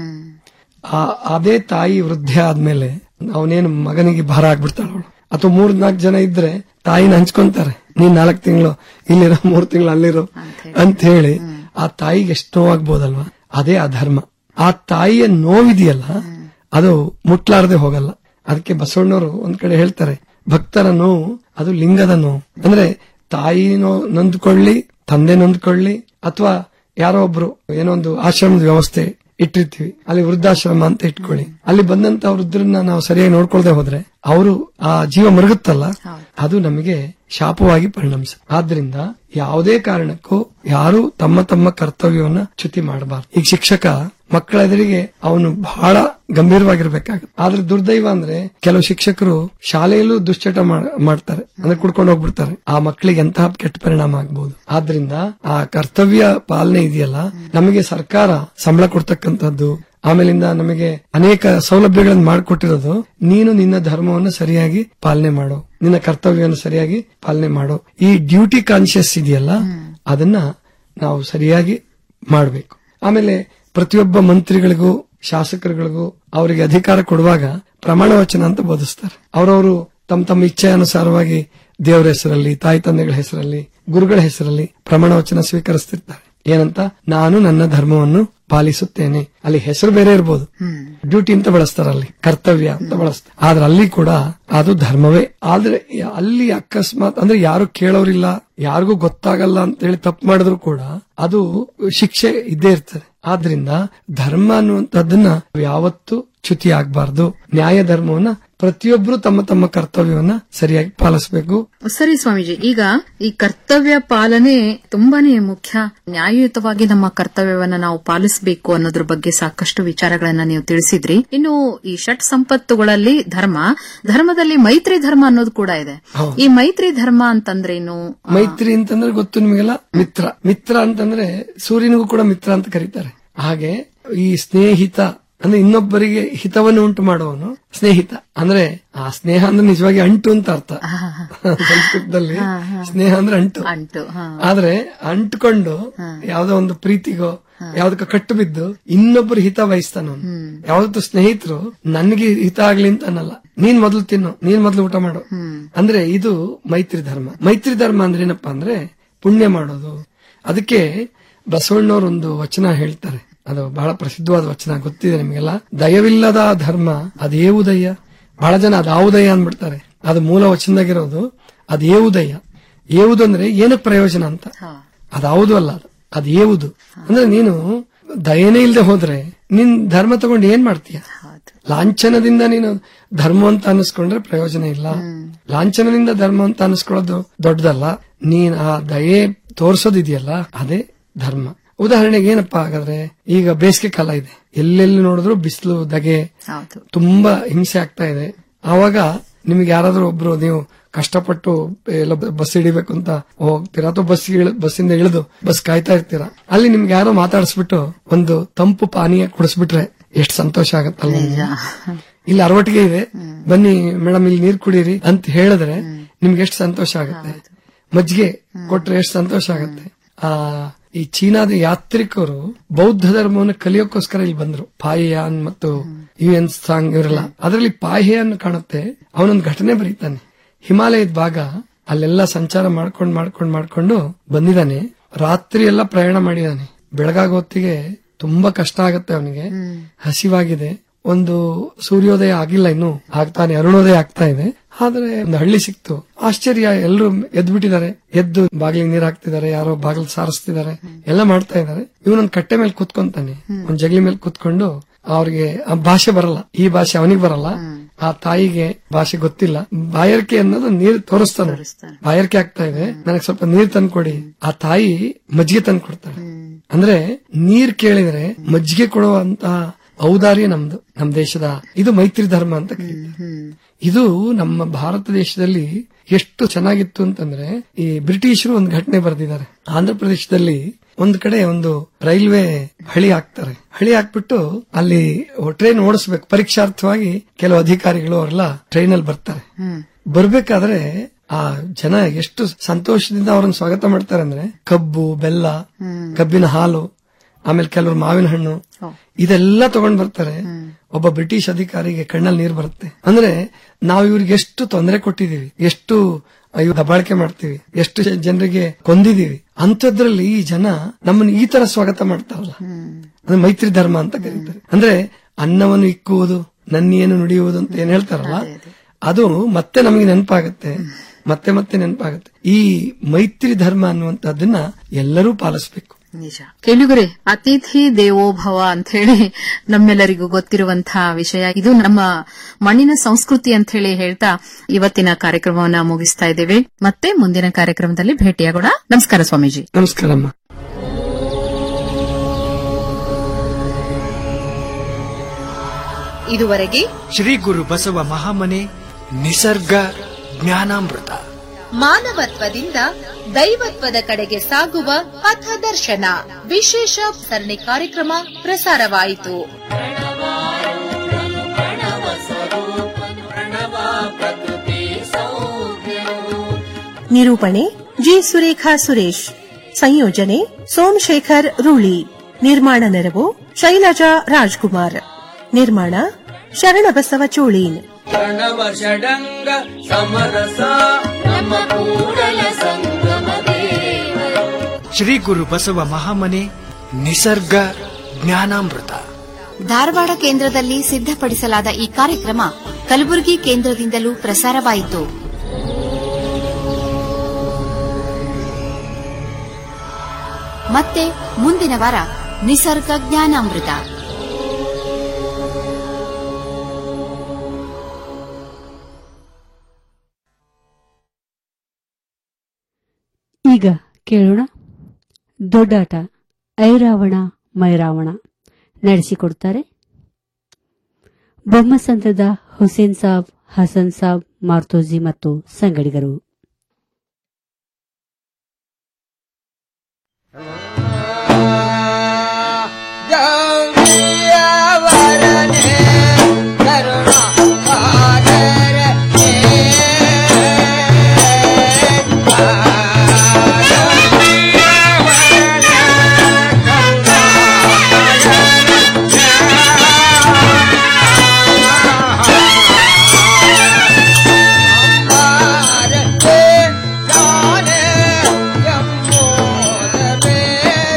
ಆ ಅದೇ ತಾಯಿ ವೃದ್ಧೆ ಆದ್ಮೇಲೆ ಅವನೇನು ಮಗನಿಗೆ ಭಾರ ಆಗ್ಬಿಡ್ತಾಳ ಅವಳು ಅಥವಾ ಮೂರ್ ನಾಲ್ಕು ಜನ ಇದ್ರೆ ತಾಯಿನ ಹಂಚ್ಕೊಂತಾರೆ ನೀನ್ ನಾಲ್ಕು ತಿಂಗಳು ಇಲ್ಲಿರೋ ಮೂರ್ ತಿಂಗಳು ಅಲ್ಲಿರೋ ಅಂತ ಹೇಳಿ ಆ ತಾಯಿಗೆ ಎಷ್ಟು ನೋವಾಗ್ಬೋದಲ್ವಾ ಅದೇ ಅಧರ್ಮ ಆ ತಾಯಿಯ ನೋವಿದೆಯಲ್ಲ ಅದು ಮುಟ್ಲಾರದೆ ಹೋಗಲ್ಲ ಅದಕ್ಕೆ ಬಸವಣ್ಣವರು ಒಂದ್ ಕಡೆ ಹೇಳ್ತಾರೆ ಭಕ್ತರ ನೋವು ಅದು ಲಿಂಗದ ನೋವು ಅಂದ್ರೆ ತಾಯಿ ನೋ ನೊಂದ್ಕೊಳ್ಳಿ ತಂದೆ ನೊಂದ್ಕೊಳ್ಳಿ ಅಥವಾ ಯಾರೋ ಒಬ್ರು ಏನೋ ಒಂದು ಆಶ್ರಮದ ವ್ಯವಸ್ಥೆ ಇಟ್ಟಿರ್ತೀವಿ ಅಲ್ಲಿ ವೃದ್ಧಾಶ್ರಮ ಅಂತ ಇಟ್ಕೊಳ್ಳಿ ಅಲ್ಲಿ ಬಂದಂತ ವೃದ್ಧರನ್ನ ನಾವು ಸರಿಯಾಗಿ ನೋಡ್ಕೊಳ್ದೆ ಹೋದ್ರೆ ಅವರು ಆ ಜೀವ ಮರುಗುತ್ತಲ್ಲ ಅದು ನಮಗೆ ಶಾಪವಾಗಿ ಪರಿಣಮಿಸ ಆದ್ರಿಂದ ಯಾವುದೇ ಕಾರಣಕ್ಕೂ ಯಾರು ತಮ್ಮ ತಮ್ಮ ಕರ್ತವ್ಯವನ್ನ ಚ್ಯುತಿ ಮಾಡಬಾರ್ದು ಈಗ ಶಿಕ್ಷಕ ಮಕ್ಕಳ ಎದುರಿಗೆ ಅವನು ಬಹಳ ಗಂಭೀರವಾಗಿರ್ಬೇಕಾಗುತ್ತೆ ಆದ್ರೆ ದುರ್ದೈವ ಅಂದ್ರೆ ಕೆಲವು ಶಿಕ್ಷಕರು ಶಾಲೆಯಲ್ಲೂ ದುಶ್ಚಟ ಮಾಡ್- ಮಾಡ್ತಾರೆ ಅಂದ್ರೆ ಕುಡ್ಕೊಂಡು ಹೋಗ್ಬಿಡ್ತಾರೆ ಆ ಮಕ್ಕಳಿಗೆ ಎಂತಹ ಕೆಟ್ಟ ಪರಿಣಾಮ ಆಗ್ಬಹುದು ಆದ್ರಿಂದ ಆ ಕರ್ತವ್ಯ ಪಾಲನೆ ಇದೆಯಲ್ಲ ನಮಗೆ ಸರ್ಕಾರ ಸಂಬಳ ಕೊಡ್ತಕ್ಕಂಥದ್ದು ಆಮೇಲಿಂದ ನಮಗೆ ಅನೇಕ ಸೌಲಭ್ಯಗಳನ್ನು ಮಾಡಿಕೊಟ್ಟಿರೋದು ನೀನು ನಿನ್ನ ಧರ್ಮವನ್ನು ಸರಿಯಾಗಿ ಪಾಲನೆ ಮಾಡು ನಿನ್ನ ಕರ್ತವ್ಯವನ್ನು ಸರಿಯಾಗಿ ಪಾಲನೆ ಮಾಡು ಈ ಡ್ಯೂಟಿ ಕಾನ್ಶಿಯಸ್ ಇದೆಯಲ್ಲ ಅದನ್ನ ನಾವು ಸರಿಯಾಗಿ ಮಾಡಬೇಕು ಆಮೇಲೆ ಪ್ರತಿಯೊಬ್ಬ ಮಂತ್ರಿಗಳಿಗೂ ಶಾಸಕರುಗಳಿಗೂ ಅವರಿಗೆ ಅಧಿಕಾರ ಕೊಡುವಾಗ ಪ್ರಮಾಣ ವಚನ ಅಂತ ಬೋಧಿಸ್ತಾರೆ ಅವರವರು ತಮ್ಮ ತಮ್ಮ ಇಚ್ಛೆ ಅನುಸಾರವಾಗಿ ದೇವರ ಹೆಸರಲ್ಲಿ ತಾಯಿ ತಂದೆಗಳ ಹೆಸರಲ್ಲಿ ಗುರುಗಳ ಹೆಸರಲ್ಲಿ ಪ್ರಮಾಣ ವಚನ ಸ್ವೀಕರಿಸ್ತಿರ್ತಾರೆ ಏನಂತ ನಾನು ನನ್ನ ಧರ್ಮವನ್ನು ಪಾಲಿಸುತ್ತೇನೆ ಅಲ್ಲಿ ಹೆಸರು ಬೇರೆ ಇರ್ಬೋದು ಡ್ಯೂಟಿ ಅಂತ ಬಳಸ್ತಾರ ಅಲ್ಲಿ ಕರ್ತವ್ಯ ಅಂತ ಬಳಸ್ತಾರೆ ಆದ್ರೆ ಅಲ್ಲಿ ಕೂಡ ಅದು ಧರ್ಮವೇ ಆದ್ರೆ ಅಲ್ಲಿ ಅಕಸ್ಮಾತ್ ಅಂದ್ರೆ ಯಾರು ಕೇಳೋರಿಲ್ಲ ಯಾರಿಗೂ ಗೊತ್ತಾಗಲ್ಲ ಅಂತ ಹೇಳಿ ತಪ್ಪು ಮಾಡಿದ್ರು ಕೂಡ ಅದು ಶಿಕ್ಷೆ ಇದ್ದೇ ಇರ್ತದೆ ಆದ್ರಿಂದ ಧರ್ಮ ಅನ್ನುವಂಥದ್ದನ್ನ ಯಾವತ್ತೂ ಚ್ಯುತಿ ಆಗ್ಬಾರ್ದು ನ್ಯಾಯ ಧರ್ಮವನ್ನ ಪ್ರತಿಯೊಬ್ಬರು ತಮ್ಮ ತಮ್ಮ ಕರ್ತವ್ಯವನ್ನ ಸರಿಯಾಗಿ ಪಾಲಿಸಬೇಕು ಸರಿ ಸ್ವಾಮೀಜಿ ಈಗ ಈ ಕರ್ತವ್ಯ ಪಾಲನೆ ತುಂಬಾನೇ ಮುಖ್ಯ ನ್ಯಾಯಯುತವಾಗಿ ನಮ್ಮ ಕರ್ತವ್ಯವನ್ನ ನಾವು ಪಾಲಿಸಬೇಕು ಅನ್ನೋದ್ರ ಬಗ್ಗೆ ಸಾಕಷ್ಟು ವಿಚಾರಗಳನ್ನ ನೀವು ತಿಳಿಸಿದ್ರಿ ಇನ್ನು ಈ ಷಟ್ ಸಂಪತ್ತುಗಳಲ್ಲಿ ಧರ್ಮ ಧರ್ಮದಲ್ಲಿ ಮೈತ್ರಿ ಧರ್ಮ ಅನ್ನೋದು ಕೂಡ ಇದೆ ಹೌದು. ಈ ಮೈತ್ರಿ ಧರ್ಮ ಅಂತಂದ್ರೇನು ಮೈತ್ರಿ ಅಂತಂದ್ರೆ ಗೊತ್ತು ನಿಮಗೆಲ್ಲ ಮಿತ್ರ ಮಿತ್ರ ಅಂತಂದ್ರೆ ಸೂರ್ಯನಿಗೂ ಕೂಡ ಮಿತ್ರ ಅಂತ ಕರೀತಾರೆ ಹಾಗೆ ಈ ಸ್ನೇಹಿತ ಅಂದ್ರೆ ಇನ್ನೊಬ್ಬರಿಗೆ ಹಿತವನ್ನು ಉಂಟು ಮಾಡುವವನು ಸ್ನೇಹಿತ ಅಂದ್ರೆ ಆ ಸ್ನೇಹ ಅಂದ್ರೆ ನಿಜವಾಗಿ ಅಂಟು ಅಂತ ಅರ್ಥ ಸಂಸ್ಕೃತದಲ್ಲಿ ಸ್ನೇಹ ಅಂದ್ರೆ ಅಂಟು ಅಂಟು ಹಾ. ಆದ್ರೆ ಅಂಟ್ಕೊಂಡು ಯಾವ್ದೋ ಒಂದು ಪ್ರೀತಿಗೋ ಯಾವ್ದಕ್ಕ ಕಟ್ಟು ಬಿದ್ದು ಇನ್ನೊಬ್ಬರು ಹಿತ ಬಯಸ್ತಾನ ಅವನು ಯಾವತ್ತು ಸ್ನೇಹಿತರು ನನಗೆ ಹಿತ ಆಗ್ಲಿ ಅಂತ ಅನ್ನಲ್ಲ ನೀನ್ ಮೊದಲು ತಿನ್ನು ನೀನ್ ಮೊದಲು ಊಟ ಮಾಡು ಅಂದ್ರೆ ಇದು ಮೈತ್ರಿ ಧರ್ಮ ಮೈತ್ರಿ ಧರ್ಮ ಅಂದ್ರೆ ಏನಪ್ಪಾ ಅಂದ್ರೆ ಪುಣ್ಯ ಮಾಡೋದು ಅದಕ್ಕೆ ಬಸವಣ್ಣವ್ರು ಒಂದು ವಚನ ಹೇಳ್ತಾರೆ ಅದು ಬಹಳ ಪ್ರಸಿದ್ಧವಾದ ವಚನ ಗೊತ್ತಿದೆ ನಿಮಗೆಲ್ಲ ದಯವಿಲ್ಲದ ಧರ್ಮ ಅದೇವುದಯ್ಯ ಬಹಳ ಜನ ಅದು ಆವುದಯ ಅಂದ್ಬಿಡ್ತಾರೆ ಅದು ಮೂಲ ವಚನದಾಗಿರೋದು ಅದು ಏವುದಯ ಏವುದು ಅಂದ್ರೆ ಏನಕ್ಕೆ ಪ್ರಯೋಜನ ಅಂತ ಅದು ಹೌದು ಅಲ್ಲ ಅದು ಅದು ಏವುದು ಅಂದ್ರೆ ನೀನು ದಯನೇ ಇಲ್ಲದೆ ಹೋದ್ರೆ ನಿನ್ ಧರ್ಮ ತಗೊಂಡು ಏನ್ ಮಾಡ್ತೀಯ ಲಾಂಛನದಿಂದ ನೀನು ಧರ್ಮ ಅಂತ ಅನಿಸ್ಕೊಂಡ್ರೆ ಪ್ರಯೋಜನ ಇಲ್ಲ ಲಾಂಛನದಿಂದ ಧರ್ಮ ಅಂತ ಅನಿಸ್ಕೊಳ್ಳೋದು ದೊಡ್ಡದಲ್ಲ ನೀನ್ ಆ ದಯೆ ತೋರ್ಸೋದಿದೆಯಲ್ಲ ಅದೇ ಧರ್ಮ ಉದಾಹರಣೆಗೆ ಏನಪ್ಪಾ ಹಾಗಾದ್ರೆ ಈಗ ಬೇಸಿಗೆ ಕಾಲ ಇದೆ ಎಲ್ಲೆಲ್ಲಿ ನೋಡಿದ್ರು ಬಿಸಿಲು ದಗೆ ತುಂಬಾ ಹಿಂಸೆ ಆಗ್ತಾ ಇದೆ ಆವಾಗ ನಿಮ್ಗೆ ಯಾರಾದ್ರೂ ಒಬ್ರು ನೀವು ಕಷ್ಟಪಟ್ಟು ಎಲ್ಲ ಬಸ್ ಹಿಡಿಬೇಕು ಅಂತ ಹೋಗ್ತೀರಾ ಅಥವಾ ಬಸ್ ಬಸ್ಸಿಂದ ಇಳಿದು ಬಸ್ ಕಾಯ್ತಾ ಇರ್ತೀರಾ ಅಲ್ಲಿ ನಿಮ್ಗೆ ಯಾರೋ ಮಾತಾಡಿಸ್ಬಿಟ್ಟು ಒಂದು ತಂಪು ಪಾನೀಯ ಕುಡಿಸ್ಬಿಟ್ರೆ ಎಷ್ಟು ಸಂತೋಷ ಆಗತ್ತಲ್ಲ ನಿಮ್ಗೆ? ಇಲ್ಲಿ ಅರವಟ್ಟಿಗೆ ಇದೆ ಬನ್ನಿ ಮೇಡಮ್ ಇಲ್ಲಿ ನೀರ್ ಕುಡೀರಿ ಅಂತ ಹೇಳಿದ್ರೆ ನಿಮ್ಗೆ ಎಷ್ಟು ಸಂತೋಷ ಆಗುತ್ತೆ ಮಜ್ಜಿಗೆ ಕೊಟ್ರೆ ಎಷ್ಟು ಸಂತೋಷ ಆಗುತ್ತೆ ಆ ಈ ಚೀನಾದ ಯಾತ್ರಿಕರು ಬೌದ್ಧ ಧರ್ಮವನ್ನು ಕಲಿಯೋಕ್ಕೋಸ್ಕರ ಇಲ್ಲಿ ಬಂದ್ರು ಪಾಯಿಯಾನ್ ಮತ್ತು ಯು ಎನ್ ಸಾಂಗ್ ಇವರೆಲ್ಲ ಅದರಲ್ಲಿ ಪಾಯಿಯಾನ್ ಕಾಣುತ್ತೆ ಅವನೊಂದು ಘಟನೆ ಬರೀತಾನೆ ಹಿಮಾಲಯದ ಭಾಗ ಅಲ್ಲೆಲ್ಲ ಸಂಚಾರ ಮಾಡ್ಕೊಂಡ್ ಮಾಡ್ಕೊಂಡ್ ಮಾಡ್ಕೊಂಡು ಬಂದಿದ್ದಾನೆ ರಾತ್ರಿ ಎಲ್ಲ ಪ್ರಯಾಣ ಮಾಡಿದಾನೆ ಬೆಳಗಾಗ ಹೊತ್ತಿಗೆ ತುಂಬಾ ಕಷ್ಟ ಆಗತ್ತೆ ಅವನಿಗೆ ಹಸಿವಾಗಿದೆ ಒಂದು ಸೂರ್ಯೋದಯ ಆಗಿಲ್ಲ ಇನ್ನು ಆಗ್ತಾನೆ ಅರುಣೋದಯ ಆಗ್ತಾ ಇದೆ ಆದ್ರೆ ಒಂದು ಹಳ್ಳಿ ಸಿಕ್ತು ಆಶ್ಚರ್ಯ ಎಲ್ಲರೂ ಎದ್ದು ಬಿಟ್ಟಿದ್ದಾರೆ ಎದ್ದು ಬಾಗಿಲಿಗೆ ನೀರ್ ಹಾಕ್ತಿದ್ದಾರೆ ಯಾರೋ ಬಾಗಿಲು ಸಾರಿಸ್ತಿದ್ದಾರೆ ಎಲ್ಲ ಮಾಡ್ತಾ ಇದ್ದಾರೆ ಇವನೊಂದ್ ಕಟ್ಟೆ ಮೇಲೆ ಕುತ್ಕೊಂತಾನೆ ಒಂದ್ ಜಗಲಿ ಮೇಲೆ ಕುತ್ಕೊಂಡು ಅವ್ರಿಗೆ ಆ ಭಾಷೆ ಬರಲ್ಲ ಈ ಭಾಷೆ ಅವನಿಗೆ ಬರಲ್ಲ ಆ ತಾಯಿಗೆ ಭಾಷೆ ಗೊತ್ತಿಲ್ಲ ಬಾಯರ್ಕೆ ಅನ್ನೋದು ನೀರು ತೋರಿಸ್ತಾನೆ ಬಾಯರ್ಕೆ ಆಗ್ತಾ ಇದೆ ನನಗೆ ಸ್ವಲ್ಪ ನೀರ್ ತಂದ್ಕೊಡಿ ಆ ತಾಯಿ ಮಜ್ಜಿಗೆ ತಂದು ಕೊಡ್ತಾಳೆ ಅಂದ್ರೆ ನೀರ್ ಕೇಳಿದ್ರೆ ಮಜ್ಜಿಗೆ ಕೊಡುವಂತಹ ಔದಾರ್ಯ ನಮ್ದು ನಮ್ ದೇಶದ ಇದು ಮೈತ್ರಿ ಧರ್ಮ ಅಂತ ಕರೀತಾರೆ ಇದು ನಮ್ಮ ಭಾರತ ದೇಶದಲ್ಲಿ ಎಷ್ಟು ಚೆನ್ನಾಗಿತ್ತು ಅಂತಂದ್ರೆ ಈ ಬ್ರಿಟಿಷರು ಒಂದು ಘಟನೆ ಬರೆದಿದ್ದಾರೆ ಆಂಧ್ರ ಪ್ರದೇಶದಲ್ಲಿ ಒಂದ್ ಕಡೆ ಒಂದು ರೈಲ್ವೆ ಹಳಿ ಹಾಕ್ತಾರೆ ಹಳಿ ಹಾಕ್ಬಿಟ್ಟು ಅಲ್ಲಿ ಟ್ರೈನ್ ಓಡಿಸ್ಬೇಕು ಪರೀಕ್ಷಾರ್ಥವಾಗಿ ಕೆಲವು ಅಧಿಕಾರಿಗಳು ಅವರೆಲ್ಲ ಟ್ರೈನ್ ಅಲ್ಲಿ ಬರ್ತಾರೆ ಬರ್ಬೇಕಾದ್ರೆ ಆ ಜನ ಎಷ್ಟು ಸಂತೋಷದಿಂದ ಅವ್ರನ್ನ ಸ್ವಾಗತ ಮಾಡ್ತಾರೆ ಅಂದ್ರೆ ಕಬ್ಬು ಬೆಲ್ಲ ಕಬ್ಬಿನ ಹಾಲು ಆಮೇಲೆ ಕೆಲವರು ಮಾವಿನ ಹಣ್ಣು ಇದೆಲ್ಲ ತಗೊಂಡ್ ಬರ್ತಾರೆ ಒಬ್ಬ ಬ್ರಿಟಿಷ್ ಅಧಿಕಾರಿಗೆ ಕಣ್ಣಲ್ಲಿ ನೀರು ಬರುತ್ತೆ ಅಂದ್ರೆ ನಾವು ಇವ್ರಿಗೆ ಎಷ್ಟು ತೊಂದರೆ ಕೊಟ್ಟಿದೀವಿ ಎಷ್ಟು ಇವ್ ದಬ್ಬಾಳಿಕೆ ಮಾಡ್ತೀವಿ ಎಷ್ಟು ಜನರಿಗೆ ಕೊಂದಿದೀವಿ ಅಂಥದ್ರಲ್ಲಿ ಈ ಜನ ನಮ್ಮನ್ನು ಈ ತರ ಸ್ವಾಗತ ಮಾಡ್ತಾರಲ್ಲ ಅಂದ್ರೆ ಮೈತ್ರಿ ಧರ್ಮ ಅಂತ ಕರೀತಾರೆ ಅಂದ್ರೆ ಅನ್ನವನ್ನು ಇಕ್ಕುವುದು ನನ್ನೇನು ನುಡಿಯುವುದು ಅಂತ ಏನ್ ಹೇಳ್ತಾರಲ್ಲ ಅದು ಮತ್ತೆ ನಮಗೆ ನೆನಪಾಗುತ್ತೆ ಮತ್ತೆ ಮತ್ತೆ ನೆನಪಾಗುತ್ತೆ ಈ ಮೈತ್ರಿ ಧರ್ಮ ಅನ್ನುವಂಥದ್ದನ್ನ ಎಲ್ಲರೂ ಪಾಲಿಸಬೇಕು ನಿಜ ಕೇಳುಗರೆ ಅತಿಥಿ ದೇವೋಭವ ಅಂತ ಹೇಳಿ ನಮ್ಮೆಲ್ಲರಿಗೂ ಗೊತ್ತಿರುವಂತಹ ವಿಷಯ ಇದು ನಮ್ಮ ಮಣ್ಣಿನ ಸಂಸ್ಕೃತಿ ಅಂತ ಹೇಳಿ ಹೇಳ್ತಾ ಇವತ್ತಿನ ಕಾರ್ಯಕ್ರಮವನ್ನ ಮುಗಿಸ್ತಾ ಇದ್ದೇವೆ ಮತ್ತೆ ಮುಂದಿನ ಕಾರ್ಯಕ್ರಮದಲ್ಲಿ ಭೇಟಿಯಾಗೋಣ ನಮಸ್ಕಾರ ಸ್ವಾಮೀಜಿ ನಮಸ್ಕಾರಮ್ಮ ಇದುವರೆಗೆ ಶ್ರೀ ಗುರು ಬಸವ ಮಹಾಮನೆ ನಿಸರ್ಗ ಜ್ಞಾನಾಮೃತ ಮಾನವತ್ವದಿಂದ ದೈವತ್ವದ ಕಡೆಗೆ ಸಾಗುವ ಪಥದರ್ಶನ ವಿಶೇಷ ಸರಣಿ ಕಾರ್ಯಕ್ರಮ ಪ್ರಸಾರವಾಯಿತು ನಿರೂಪಣೆ ಜಿ ಸುರೇಖಾ ಸುರೇಶ್ ಸಂಯೋಜನೆ ಸೋಮಶೇಖರ್ ರೂಳಿ ನಿರ್ಮಾಣ ನೆರವು ಶೈಲಜಾ ರಾಜ್ಕುಮಾರ್ ನಿರ್ಮಾಣ ಶರಣಬಸವ ಚೋಳೀನ್ ಪ್ರಣವ ಷಡಂಗ ಸಮರಸ ನಮ್ಮ ಕೂಡಲ ಸಂಗಮ ದೇವರು ಶ್ರೀ ಗುರು ಬಸವ ಮಹಾಮನೆ ನಿಸರ್ಗ ಜ್ಞಾನಾಮೃತ ಧಾರವಾಡ ಕೇಂದ್ರದಲ್ಲಿ ಸಿದ್ಧಪಡಿಸಲಾದ ಈ ಕಾರ್ಯಕ್ರಮ ಕಲಬುರಗಿ ಕೇಂದ್ರದಿಂದಲೂ ಪ್ರಸಾರವಾಯಿತು ಮತ್ತೆ ಮುಂದಿನ ವಾರ ನಿಸರ್ಗ ಜ್ಞಾನಾಮೃತ ಈಗ ಕೇಳೋಣ ದೊಡ್ಡಾಟ ಐರಾವಣ ಮೈರಾವಣ ನಡೆಸಿಕೊಡ್ತಾರೆ ಬೊಮ್ಮಸಂದ್ರದ ಹುಸೇನ್ ಸಾಬ್ ಹಸನ್ ಸಾಬ್ ಮಾರ್ತೋಜಿ ಮತ್ತು ಸಂಗಡಿಗರು ಜಾನೆ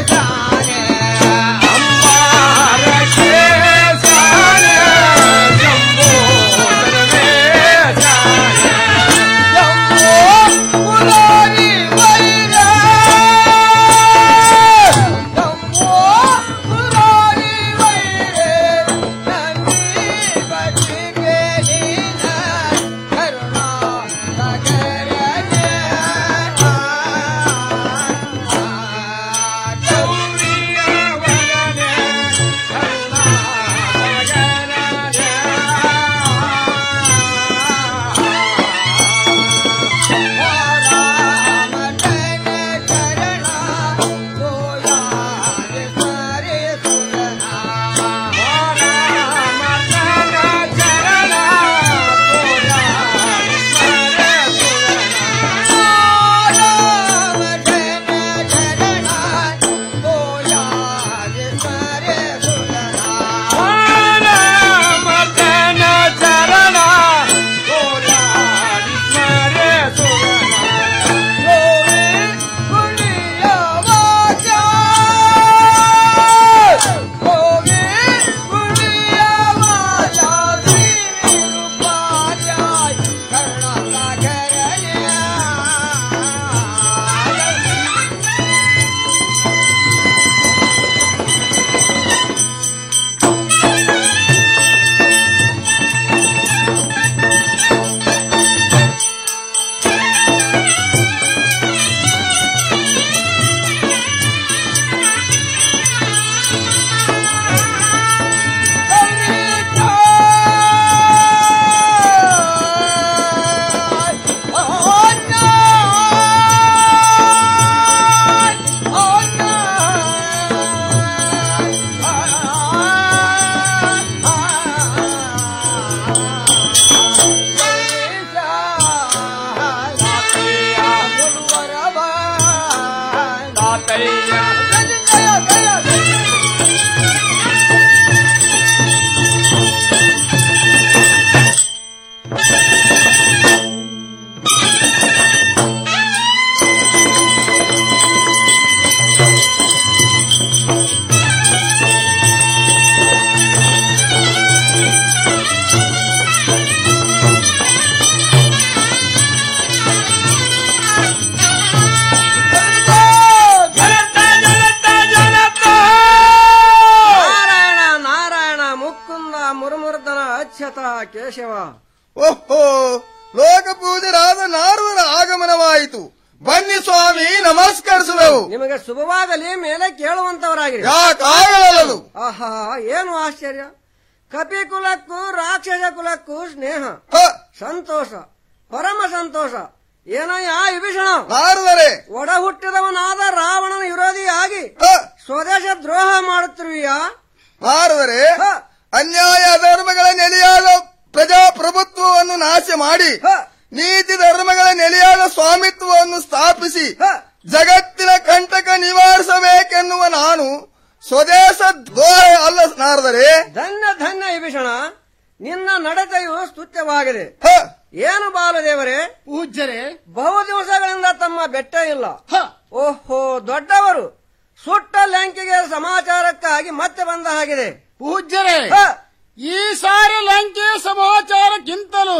ಕೈಯ ನಾರಾಯಣ ನಾರಾಯಣ ಮುಕ್ಕುಂದ ಮುರುಮುರ್ದನ ಅಚ್ಯುತ ಕೇಶವ ಓಹೋ ಲೋಕ ಪೂಜರಾದ ನಾರದರ ಆಗಮನವಾಯಿತು ಬನ್ನಿ ಸ್ವಾಮಿ ನಮಸ್ಕರಿಸುವೆವು ನಿಮಗೆ ಶುಭವಾಗಲಿ ಮೇಲೆ ಕೇಳುವಂತವರಾಗಿರಿ ಯಾಕಾಗಲದು ಆಹಾ ಏನು ಆಶ್ಚರ್ಯ ಕಪಿ ಕುಲಕ್ಕೂ ರಾಕ್ಷಸ ಕುಲಕ್ಕೂ ಸ್ನೇಹ ಸಂತೋಷ ಪರಮ ಸಂತೋಷ ಏನಯ್ಯ ವಿಭೀಷಣ ನಾರದರೆ ಒಡ ಹುಟ್ಟಿದವನಾದ ರಾವಣನ ವಿರೋಧಿಯಾಗಿ ಸ್ವದೇಶ ದ್ರೋಹ ಮಾಡುತ್ತಿರುವಿಯಾ ನಾರದರೆ ಅನ್ಯಾಯ ಧರ್ಮಗಳ ನೆಲೆಯಾದ ಪ್ರಜಾಪ್ರಭುತ್ವವನ್ನು ನಾಶ ಮಾಡಿ ನೀತಿ ಧರ್ಮಗಳ ನೆಲೆಯಾದ ಸ್ವಾಮಿತ್ವವನ್ನು ಸ್ಥಾಪಿಸಿ ಜಗತ್ತಿನ ಕಂಟಕ ನಿವಾರಿಸಬೇಕೆನ್ನುವ ನಾನು ಸ್ವದೇಶ ದ್ರೋಹ ಅಲ್ಲ ನಾರದರೆ ಧನ್ಯ ಧನ್ಯ ವಿಭೀಷಣ ನಿನ್ನ ನಡತೆಯು ಸ್ತುತ್ಯವಾಗಿದೆ ಏನು ಬಾಲದೇವರೇ ಪೂಜ್ಯರೇ ಬಹು ದಿವಸಗಳಿಂದ ತಮ್ಮ ಬೆಟ್ಟ ಇಲ್ಲ ಓಹೋ ದೊಡ್ಡವರು ಸುಟ್ಟ ಲಂಕೆಗೆ ಸಮಾಚಾರಕ್ಕಾಗಿ ಮತ್ತೆ ಬಂದ ಹಾಗಿದೆ ಪೂಜ್ಯರೇ ಈ ಸಾರಿ ಲಂಕೆ ಸಮಾಚಾರಕ್ಕಿಂತಲೂ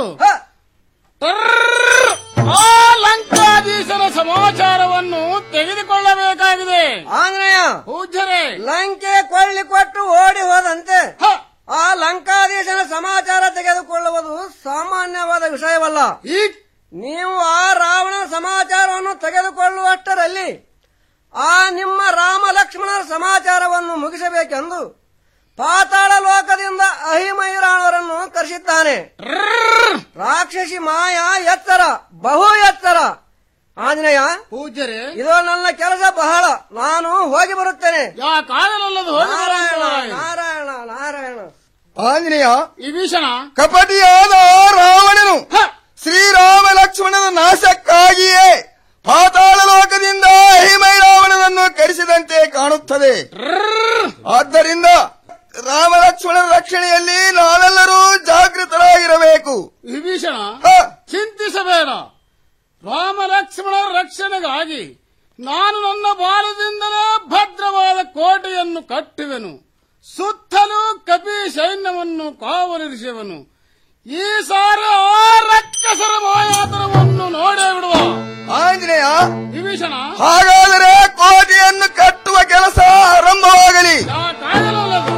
ಟರ್ರ್ ಆ ಲಂಕಾಧೀಶರ ಸಮಾಚಾರವನ್ನು ತೆಗೆದುಕೊಳ್ಳಬೇಕಾಗಿದೆ ಆಂಜನೇಯ ಪೂಜ್ಯರೇ ಲಂಕೆ ಕೊಳ್ಳಿ ಕೊಟ್ಟು ಓಡಿ ಹೋದಂತೆ ಆ ಲಂಕಾಧೀಶನ ಸಮಾಚಾರ ತೆಗೆದುಕೊಳ್ಳುವುದು ಸಾಮಾನ್ಯವಾದ ವಿಷಯವಲ್ಲ ನೀವು ಆ ರಾವಣನ ಸಮಾಚಾರವನ್ನು ತೆಗೆದುಕೊಳ್ಳುವಷ್ಟರಲ್ಲಿ ಆ ನಿಮ್ಮ ರಾಮ ಲಕ್ಷ್ಮಣರ ಸಮಾಚಾರವನ್ನು ಮುಗಿಸಬೇಕೆಂದು ಪಾತಾಳ ಲೋಕದಿಂದ ಅಹಿಮೈರಾಣವರನ್ನು ಕರೆಸಿದ್ದಾನೆ ರಾಕ್ಷಸಿ ಮಾಯ ಎತ್ತರ ಬಹು ಎತ್ತರ ಆಂಜನೇಯ ಪೂಜ್ಯರೇ ಇದು ನನ್ನ ಕೆಲಸ ಬಹಳ ನಾನು ಹೋಗಿ ಬರುತ್ತೇನೆ ಯಾಕಾಗಲಲ್ಲದು ಹೋಗಿ ನಾರಾಯಣ ಬರುತ್ತೇನೆ. ನಾರಾಯಣ ನಾರಾಯಣ ಆಂಜನೇಯ ವಿಭೀಷಣ ಕಪಟಿಯಾದ ರಾವಣನು ಶ್ರೀರಾಮ ಲಕ್ಷ್ಮಣನ ನಾಶಕ್ಕಾಗಿಯೇ ಪಾತಾಳ ಲೋಕದಿಂದ ಹಿಮೈ ರಾವಣನನ್ನು ಕರೆಸಿದಂತೆ ಕಾಣುತ್ತದೆ ಆದ್ದರಿಂದ ರಾಮ ಲಕ್ಷ್ಮಣನ ರಕ್ಷಣೆಯಲ್ಲಿ ನಾವೆಲ್ಲರೂ ಜಾಗೃತರಾಗಿರಬೇಕು ವಿಭೀಷಣ ಚಿಂತಿಸಬೇಡ ರಾಮ ಲಕ್ಷ್ಮಣರ ರಕ್ಷಣೆಗಾಗಿ ನಾನು ನನ್ನ ಬಾಲದಿಂದಲೇ ಭದ್ರವಾದ ಕೋಟೆಯನ್ನು ಕಟ್ಟುವೆನು ಸುತ್ತಲೂ ಕಪಿ ಸೈನ್ಯವನ್ನು ಕಾವಲಿರಿಸುವನು ಈ ಸಾರಿ ಆ ರಕ್ಕಸರ ಮಾಯಾತನವನ್ನು ನೋಡೇ ಬಿಡುವ ಆಂಜನೇಯ ವಿಭೀಷಣ ಹಾಗಾದರೆ ಕೋಟೆಯನ್ನು ಕಟ್ಟುವ ಕೆಲಸ ಆರಂಭವಾಗಲಿ ಯಾಕಾಗಲಲ್ಲದು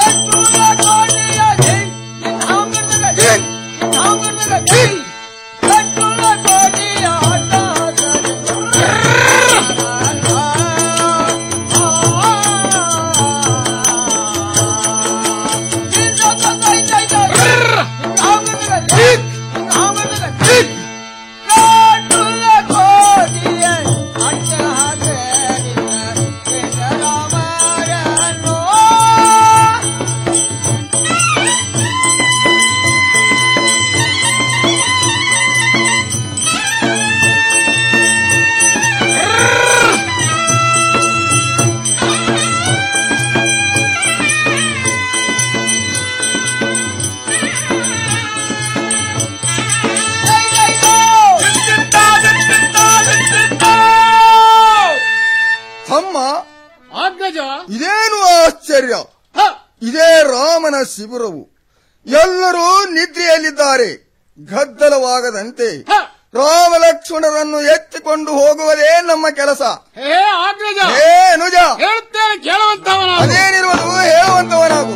ತಮ್ಮ ಅಗ್ಗಜ ಇದೇನು ಆಶ್ಚರ್ಯ ಇದೇ ರಾಮನ ಶಿಬಿರವು ಎಲ್ಲರೂ ನಿದ್ರೆಯಲ್ಲಿದ್ದಾರೆ ಗದ್ದಲವಾಗದಂತೆ ರಾಮ ಲಕ್ಷ್ಮಣರನ್ನು ಎತ್ತಿಕೊಂಡು ಹೋಗುವುದೇ ನಮ್ಮ ಕೆಲಸ ಹೇ ಅಗ್ಗಜ ಹೇ ಅನುಜ ಹೇಳ್ತೇನೆ ಕೇಳುವಂತವನ ಅದೇನಿರುವುದು ಹೇಳುವಂತವನಾಗು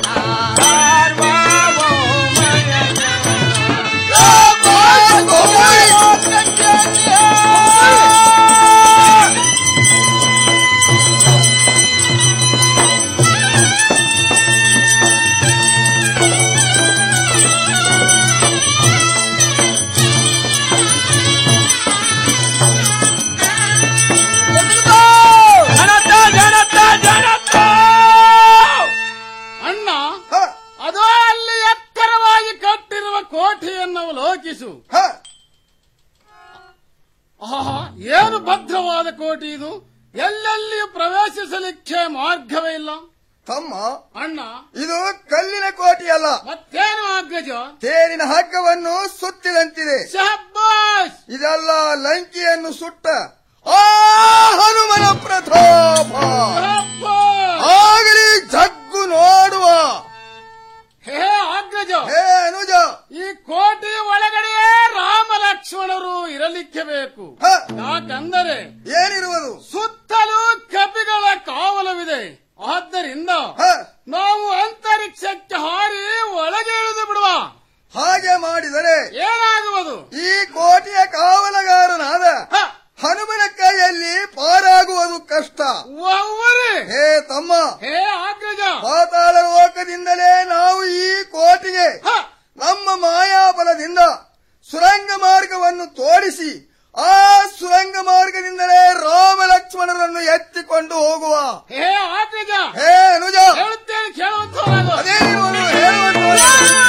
ಆ ಏನು ಭದ್ರವಾದ ಕೋಟಿ ಇದು ಎಲ್ಲೆಲ್ಲಿಯೂ ಪ್ರವೇಶಿಸಲಿಕ್ಕೆ ಮಾರ್ಗವೇ ಇಲ್ಲ ತಮ್ಮ ಅಣ್ಣ ಇದು ಕಲ್ಲಿನ ಕೋಟೆಯಲ್ಲ ಮತ್ತೇನು ಅಗ್ರಜ ತೇರಿನ ಹಗ್ಗವನ್ನು ಸುತ್ತಿದಂತಿದೆ ಶಹಬ್ಬಾಸ್ ಇದೆಲ್ಲ ಲಂಕಿಯನ್ನು ಸುಟ್ಟ ಆ ಹನುಮನ ಪ್ರತಾಪ ಆಗಲಿ ಜಗ್ಗು ನೋಡುವ ಹೇ ಅಗ್ರಜ ಹೇ ಅನುಜ ಈ ಕೋಟೆಯ ಒಳಗಡೆಯೇ ರಾಮ ಲಕ್ಷ್ಮಣರು ಇರಲಿಕ್ಕೆ ಬೇಕು ಯಾಕಂದರೆ ಏನಿರುವುದು ಸುತ್ತಲೂ ಕಪಿಗಳ ಕಾವಲವಿದೆ ಆದ್ದರಿಂದ ನಾವು ಅಂತರಿಕ್ಷಕ್ಕೆ ಹಾರಿ ಒಳಗೆ ಇಳಿದು ಬಿಡುವ ಹಾಗೆ ಮಾಡಿದರೆ ಏನಾಗುವುದು ಈ ಕೋಟೆಯ ಕಾವಲಗಾರನಾದ ಹನುಮನ ಕೈಯಲ್ಲಿ ಪಾರಾಗುವುದು ಕಷ್ಟ ಹೇ ತಮ್ಮ ಹೇ ಅಗ್ರಜ ಪಾತಾಳ ಲೋಕದಿಂದಲೇ ನಾವು ಈ ಕೋಟೆಗೆ ನಮ್ಮ ಮಾಯಾಬಲದಿಂದ ಸುರಂಗ ಮಾರ್ಗವನ್ನು ತೋರಿಸಿ ಆ ಸುರಂಗ ಮಾರ್ಗದಿಂದಲೇ ರಾಮ ಲಕ್ಷ್ಮಣರನ್ನು ಎತ್ತಿಕೊಂಡು ಹೋಗುವ ಹೇ ಅಗ್ರಜ ಹೇ ಅನುಜ ಹೇಳುತ್ತೇನೆ ಕೇಳುವಂತವರಾಗು ಅದೇ ನೀವು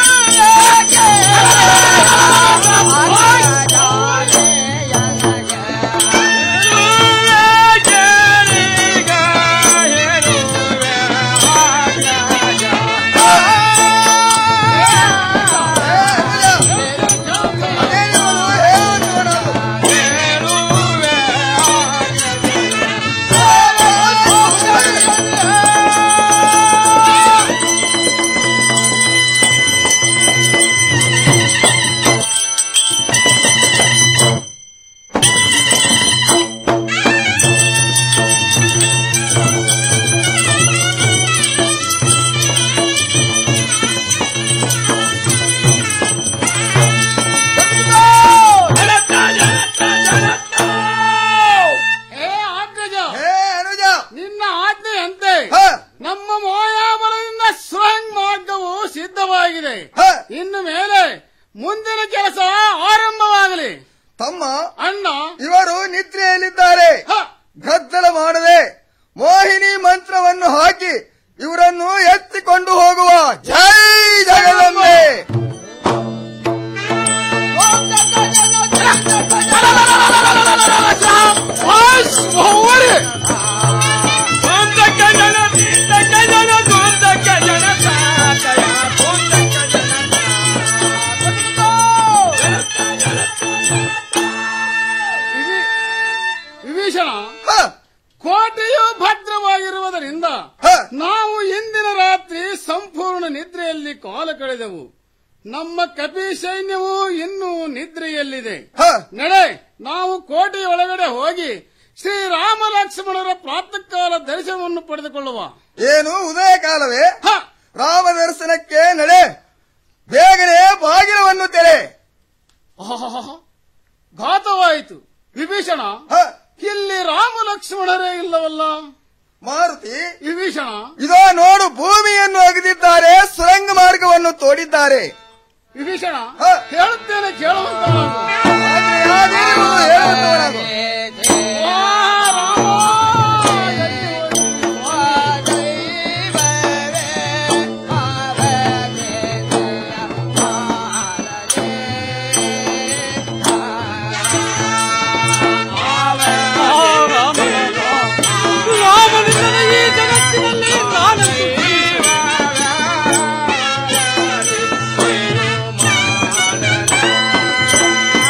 ಹೇ ಅಗ್ರಜ ಹೇ ಅನುಜ ನಿನ್ನ ಆಜ್ಞೆಯಂತೆ ನಮ್ಮ ಮಾಯಾಬಲದಿಂದ ಸುರಂಗ್ ಮಾರ್ಗವು ಸಿದ್ಧವಾಗಿದೆ ಇನ್ನು ಮೇಲೆ ಮುಂದಿನ ಕೆಲಸ ಆರಂಭವಾಗಲಿ ತಮ್ಮ ಅಣ್ಣ ಇವರು ನಿದ್ರೆಯಲ್ಲಿದ್ದಾರೆ ಗದ್ದಲ ಮಾಡದೆ ಮೋಹಿನಿ ಮಂತ್ರವನ್ನು ಹಾಕಿ ಇವರನ್ನು ಎತ್ತಿಕೊಂಡು ಹೋಗುವ ಜೈ ಜಗದಂಬೆ ವಿಭೀಷಣ ಕೋಟೆಯು ಭದ್ರವಾಗಿರುವುದರಿಂದ ನಾವು ಇಂದಿನ ರಾತ್ರಿ ಸಂಪೂರ್ಣ ನಿದ್ರೆಯಲ್ಲಿ ಕಾಲ ಕಳೆದೆವು ನಮ್ಮ ಕಪಿ ಸೈನ್ಯವು ಇನ್ನೂ ನಿದ್ರೆಯಲ್ಲಿದೆ ನಡೆ ನಾವು ಕೋಟೆಯ ಒಳಗಡೆ ಹೋಗಿ ಶ್ರೀರಾಮ ಲಕ್ಷ್ಮಣರ ಪ್ರಾತಃ ಕಾಲ ದರ್ಶನವನ್ನು ಪಡೆದುಕೊಳ್ಳುವ ಏನು ಉದಯ ಕಾಲವೇ ರಾಮ ದರ್ಶನಕ್ಕೆ ನಡೆ ಬೇಗನೆ ಬಾಗಿಲವನ್ನು ತೆರೆ ಆಹಾಹಾಹಾ. ಘಾತವಾಯಿತು ವಿಭೀಷಣ ಇಲ್ಲಿ ರಾಮ ಲಕ್ಷ್ಮಣರೇ ಇಲ್ಲವಲ್ಲ ಮಾರುತಿ ವಿಭೀಷಣ ಇದೋ ನೋಡು ಭೂಮಿಯನ್ನು ಅಗೆದಿದ್ದಾರೆ ಸುರಂಗ ಮಾರ್ಗವನ್ನು ತೋಡಿದ್ದಾರೆ ವಿಭೀಷಣ ಹೇಳುತ್ತೇನೆ ಕೇಳುವಂತ ಆ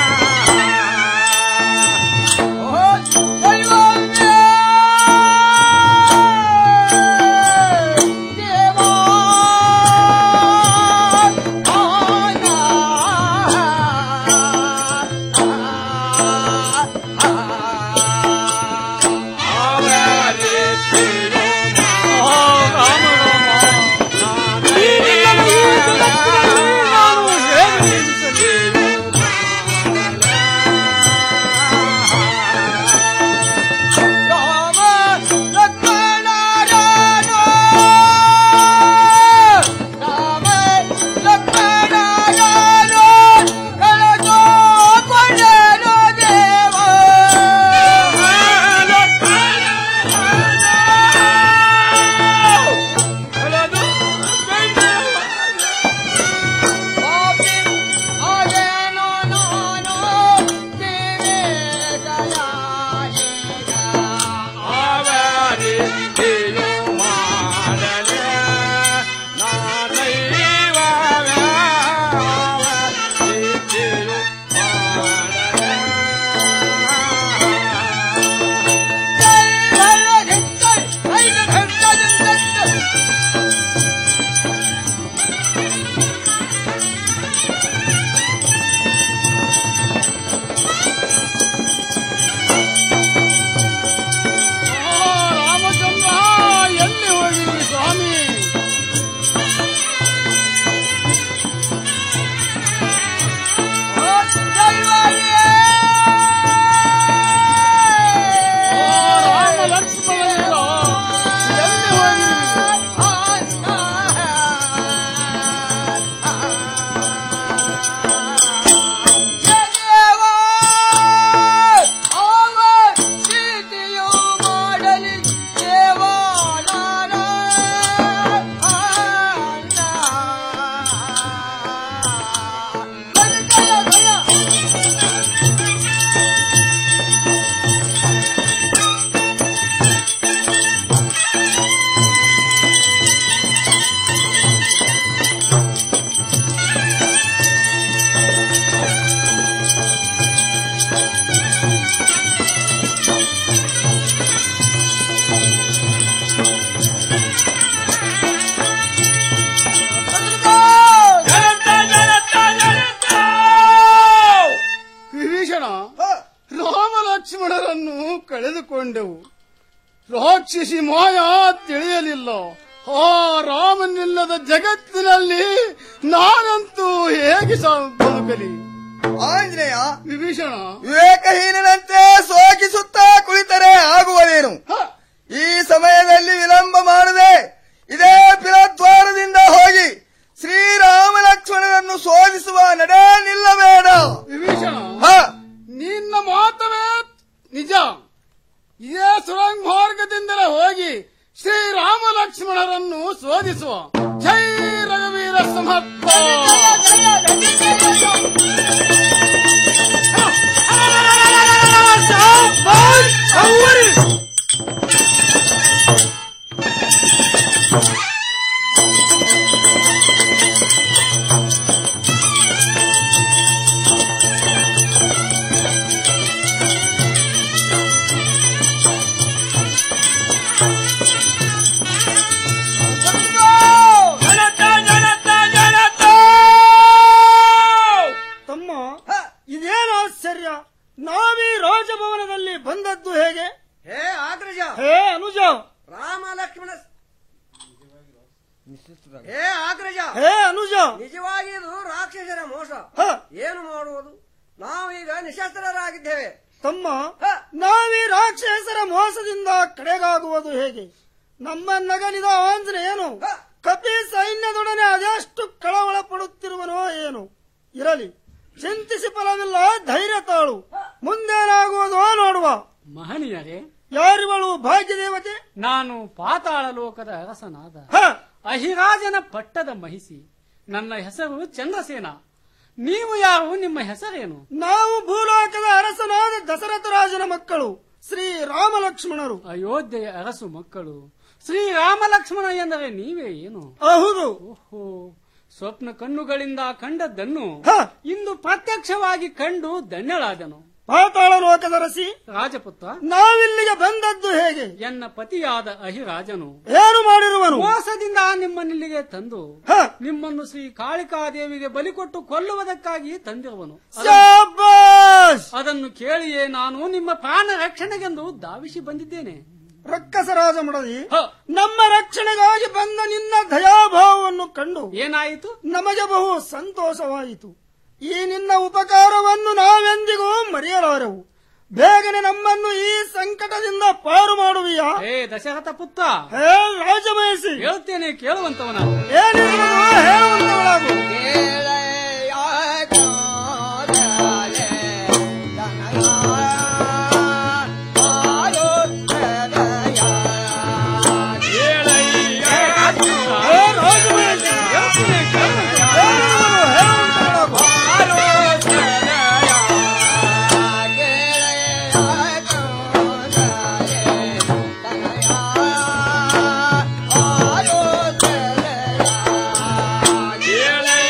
ವಿಭೀಷಣ ರಾಮ ಲಕ್ಷ್ಮಣರನ್ನು ಕಳೆದುಕೊಂಡೆವು ರಾಕ್ಷಸಿ ಮಾಯ ತಿಳಿಯಲಿಲ್ಲ ಆ ರಾಮನಿಲ್ಲದ ಜಗತ್ತಿನಲ್ಲಿ ನಾನಂತೂ ಹೇಗೆ ಸಾವು ಬದುಕಲಿ ಆಂಜನೇಯ ವಿಭೀಷಣ ವಿವೇಕಹೀನನಂತೆ ಸೋಕಿಸುತ್ತಾ ಕುಳಿತರೆ ಆಗುವುದೇನು ಈ ಸಮಯದಲ್ಲಿ ವಿಳಂಬ ಮಾಡದೆ ಇದೇ ಪಿರದ್ವಾರದಿಂದ ಹೋಗಿ ಶ್ರೀರಾಮ ಲಕ್ಷ್ಮಣರನ್ನು ಶೋಧಿಸುವ ನಡೆ ನಿಲ್ಲಬೇಡ ವಿಭೀಷಣ ನಿನ್ನ ಮಾತವೇ ನಿಜ ಇದೇ ಸುರಂಗ ಮಾರ್ಗದಿಂದಲೇ ಹೋಗಿ ಶ್ರೀರಾಮ ಲಕ್ಷ್ಮಣರನ್ನು ಶೋಧಿಸುವ ಜೈ ರಘುವೀರ ಸಮರ್ಥ ತಮ್ಮ ಇದೇನು ಆಶ್ಚರ್ಯ ನಾವೀ ರಾಜಭವನದಲ್ಲಿ ಬಂದದ್ದು ಹೇಗೆ ಹೇ ಆಗ್ರಜ ಹೇ ಅನುಜ ರಾಮ ಲಕ್ಷ್ಮಣ ಹೇ ಆಗ್ರಜ ಹೇ ಅನುಜ ನಿಜವಾಗಿ ಇದು ರಾಕ್ಷಸರ ಮೋಸ ಏನು ಮಾಡುವುದು ನಾವೀಗ ನಿಶಸ್ತ್ರರಾಗಿದ್ದೇವೆ ತಮ್ಮ ನಾವೀ ರಾಕ್ಷಸರ ಮೋಸದಿಂದ ಕಡೆಗಾಗುವುದು ಹೇಗೆ ನಮ್ಮನ್ನಗಲಿದ ಆಂಜನೇಯನು ಕಪಿ ಸೈನ್ಯದೊಡನೆ ಅದೆಷ್ಟು ಕಳವಳ ಪಡುತ್ತಿರುವನೋ ಏನು ಇರಲಿ ಚಿಂತಿಸಿ ಫಲವಿಲ್ಲ ಧೈರ್ಯ ತಾಳು ಮುಂದೇನಾಗುವುದೋ ನೋಡುವ ಮಹನೀಯರೇ ಯಾರಿವಳು ಭಾಗ್ಯದೇವತೆ ನಾನು ಪಾತಾಳ ಲೋಕದ ಅರಸನಾದ ಅಹಿರಾಜನ ಪಟ್ಟದ ಮಹಿಸಿ ನನ್ನ ಹೆಸರು ಚಂದ್ರಸೇನ ನೀವು ಯಾರು ನಿಮ್ಮ ಹೆಸರೇನು ನಾವು ಭೂಲೋಕದ ಅರಸನಾದ ದಶರಥ ರಾಜನ ಮಕ್ಕಳು ಶ್ರೀ ರಾಮ ಲಕ್ಷ್ಮಣರು ಅಯೋಧ್ಯೆಯ ಅರಸು ಮಕ್ಕಳು ಶ್ರೀರಾಮ ಲಕ್ಷ್ಮಣ ಎಂದರೆ ನೀವೇ ಏನು ಹೌದು ಓಹೋ ಸ್ವಪ್ನ ಕಣ್ಣುಗಳಿಂದ ಕಂಡದ್ದನ್ನು ಇಂದು ಪ್ರತ್ಯಕ್ಷವಾಗಿ ಕಂಡು ಧನ್ಯಳಾದನು ಪಾತಾಳ ಲೋಕದ ರಸಿ ರಾಜಪುತ್ರ ನಾವಿಲ್ಲಿಗೆ ಬಂದದ್ದು ಹೇಗೆ ಎನ್ನ ಪತಿಯಾದ ಅಹಿರಾಜನು ಏನು ಮಾಡಿರುವನು ಮೋಸದಿಂದ ನಿಮ್ಮನ್ನಿಲ್ಲಿಗೆ ತಂದು ನಿಮ್ಮನ್ನು ಶ್ರೀ ಕಾಳಿಕಾದೇವಿಗೆ ಬಲಿ ಕೊಟ್ಟು ಕೊಲ್ಲುವುದಕ್ಕಾಗಿ ತಂದಿರುವನು ಶಾಬಾಷ್! ಅದನ್ನು ಕೇಳಿಯೇ ನಾನು ನಿಮ್ಮ ಪ್ರಾಣ ರಕ್ಷಣೆಗೆಂದು ಧಾವಿಸಿ ಬಂದಿದ್ದೇನೆ ರಕ್ಕಸ ರಾಜ ಮಡದಿ ನಮ್ಮ ರಕ್ಷಣೆಗಾಗಿ ಬಂದ ನಿನ್ನ ದಯಾಭಾವವನ್ನು ಕಂಡು ಏನಾಯಿತು ನಮಗೆ ಬಹು ಸಂತೋಷವಾಯಿತು ಈ ನಿನ್ನ ಉಪಕಾರವನ್ನು ನಾವೆಂದಿಗೂ ಮರೆಯಲಾರೆವು ಬೇಗನೆ ನಮ್ಮನ್ನು ಈ ಸಂಕಟದಿಂದ ಪಾರು ಮಾಡುವಿಯಾ ಹೇ ದಶರಥ ಪುತ್ರ ಹೇ ರಾಜಮಹಿಷಿ ಹೇಳ್ತೇನೆ ಕೇಳುವಂತವನಾಗು ಏನಿರುವುದು ಹೇಳುವಂತವಳಾಗು ಕೇಳಯ್ಯ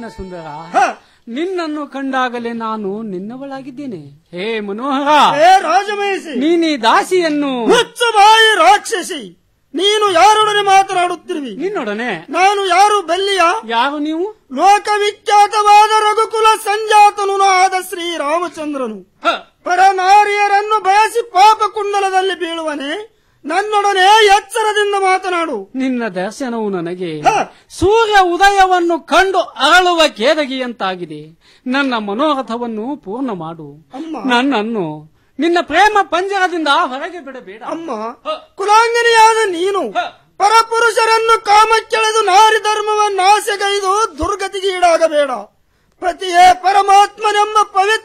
ನನ್ನ ಸುಂದರ ನಿನ್ನನ್ನು ಕಂಡಾಗಲೇ ನಾನು ನಿನ್ನವಳಾಗಿದ್ದೇನೆ ಹೇ ಮನೋಹರ ಹೇ ರಾಜಮಹಿಷಿ ನೀನೀ ದಾಸಿಯನ್ನು ಮುಚ್ಚು ಬಾಯಿ ರಾಕ್ಷಸಿ ನೀನು ಯಾರೊಡನೆ ಮಾತನಾಡುತ್ತಿರುವಿ ನಿನ್ನೊಡನೆ ನಾನು ಯಾರು ಬೆಲ್ಲಿಯ ಯಾರು ನೀವು ಲೋಕವಿಖ್ಯಾತವಾದ ರಘುಕುಲ ಸಂಜಾತನು ಆದ ಶ್ರೀರಾಮಚಂದ್ರನು ಪರನಾರಿಯರನ್ನು ಬಯಸಿ ಪಾಪ ಕುಂಡಲದಲ್ಲಿ ಬೀಳುವನೆ ನನ್ನೊಡನೆ ಎಚ್ಚರದಿಂದ ಮಾತನಾಡು ನಿನ್ನ ದರ್ಶನವು ನನಗೆ ಸೂರ್ಯ ಉದಯವನ್ನು ಕಂಡು ಅರಳುವ ಕೇದಗಿಯಂತಾಗಿದೆ ನನ್ನ ಮನೋರಥವನ್ನು ಪೂರ್ಣ ಮಾಡು ನನ್ನನ್ನು ನಿನ್ನ ಪ್ರೇಮ ಪಂಜರದಿಂದ ಹೊರಗೆ ಬಿಡಬೇಡ ಅಮ್ಮ ಕುಲಾಂಗನಿಯಾದ ನೀನು ಪರಪುರುಷರನ್ನು ಕಾಮಕ್ಕೆಳೆದು ನಾರಿ ಧರ್ಮವನ್ನಾಸೆಗೈದು ದುರ್ಗತಿಗೆ ಈಡಾಗಬೇಡ ಪತಿಯೇ ಪರಮಾತ್ಮನೆಂಬ ಪವಿತ್ರ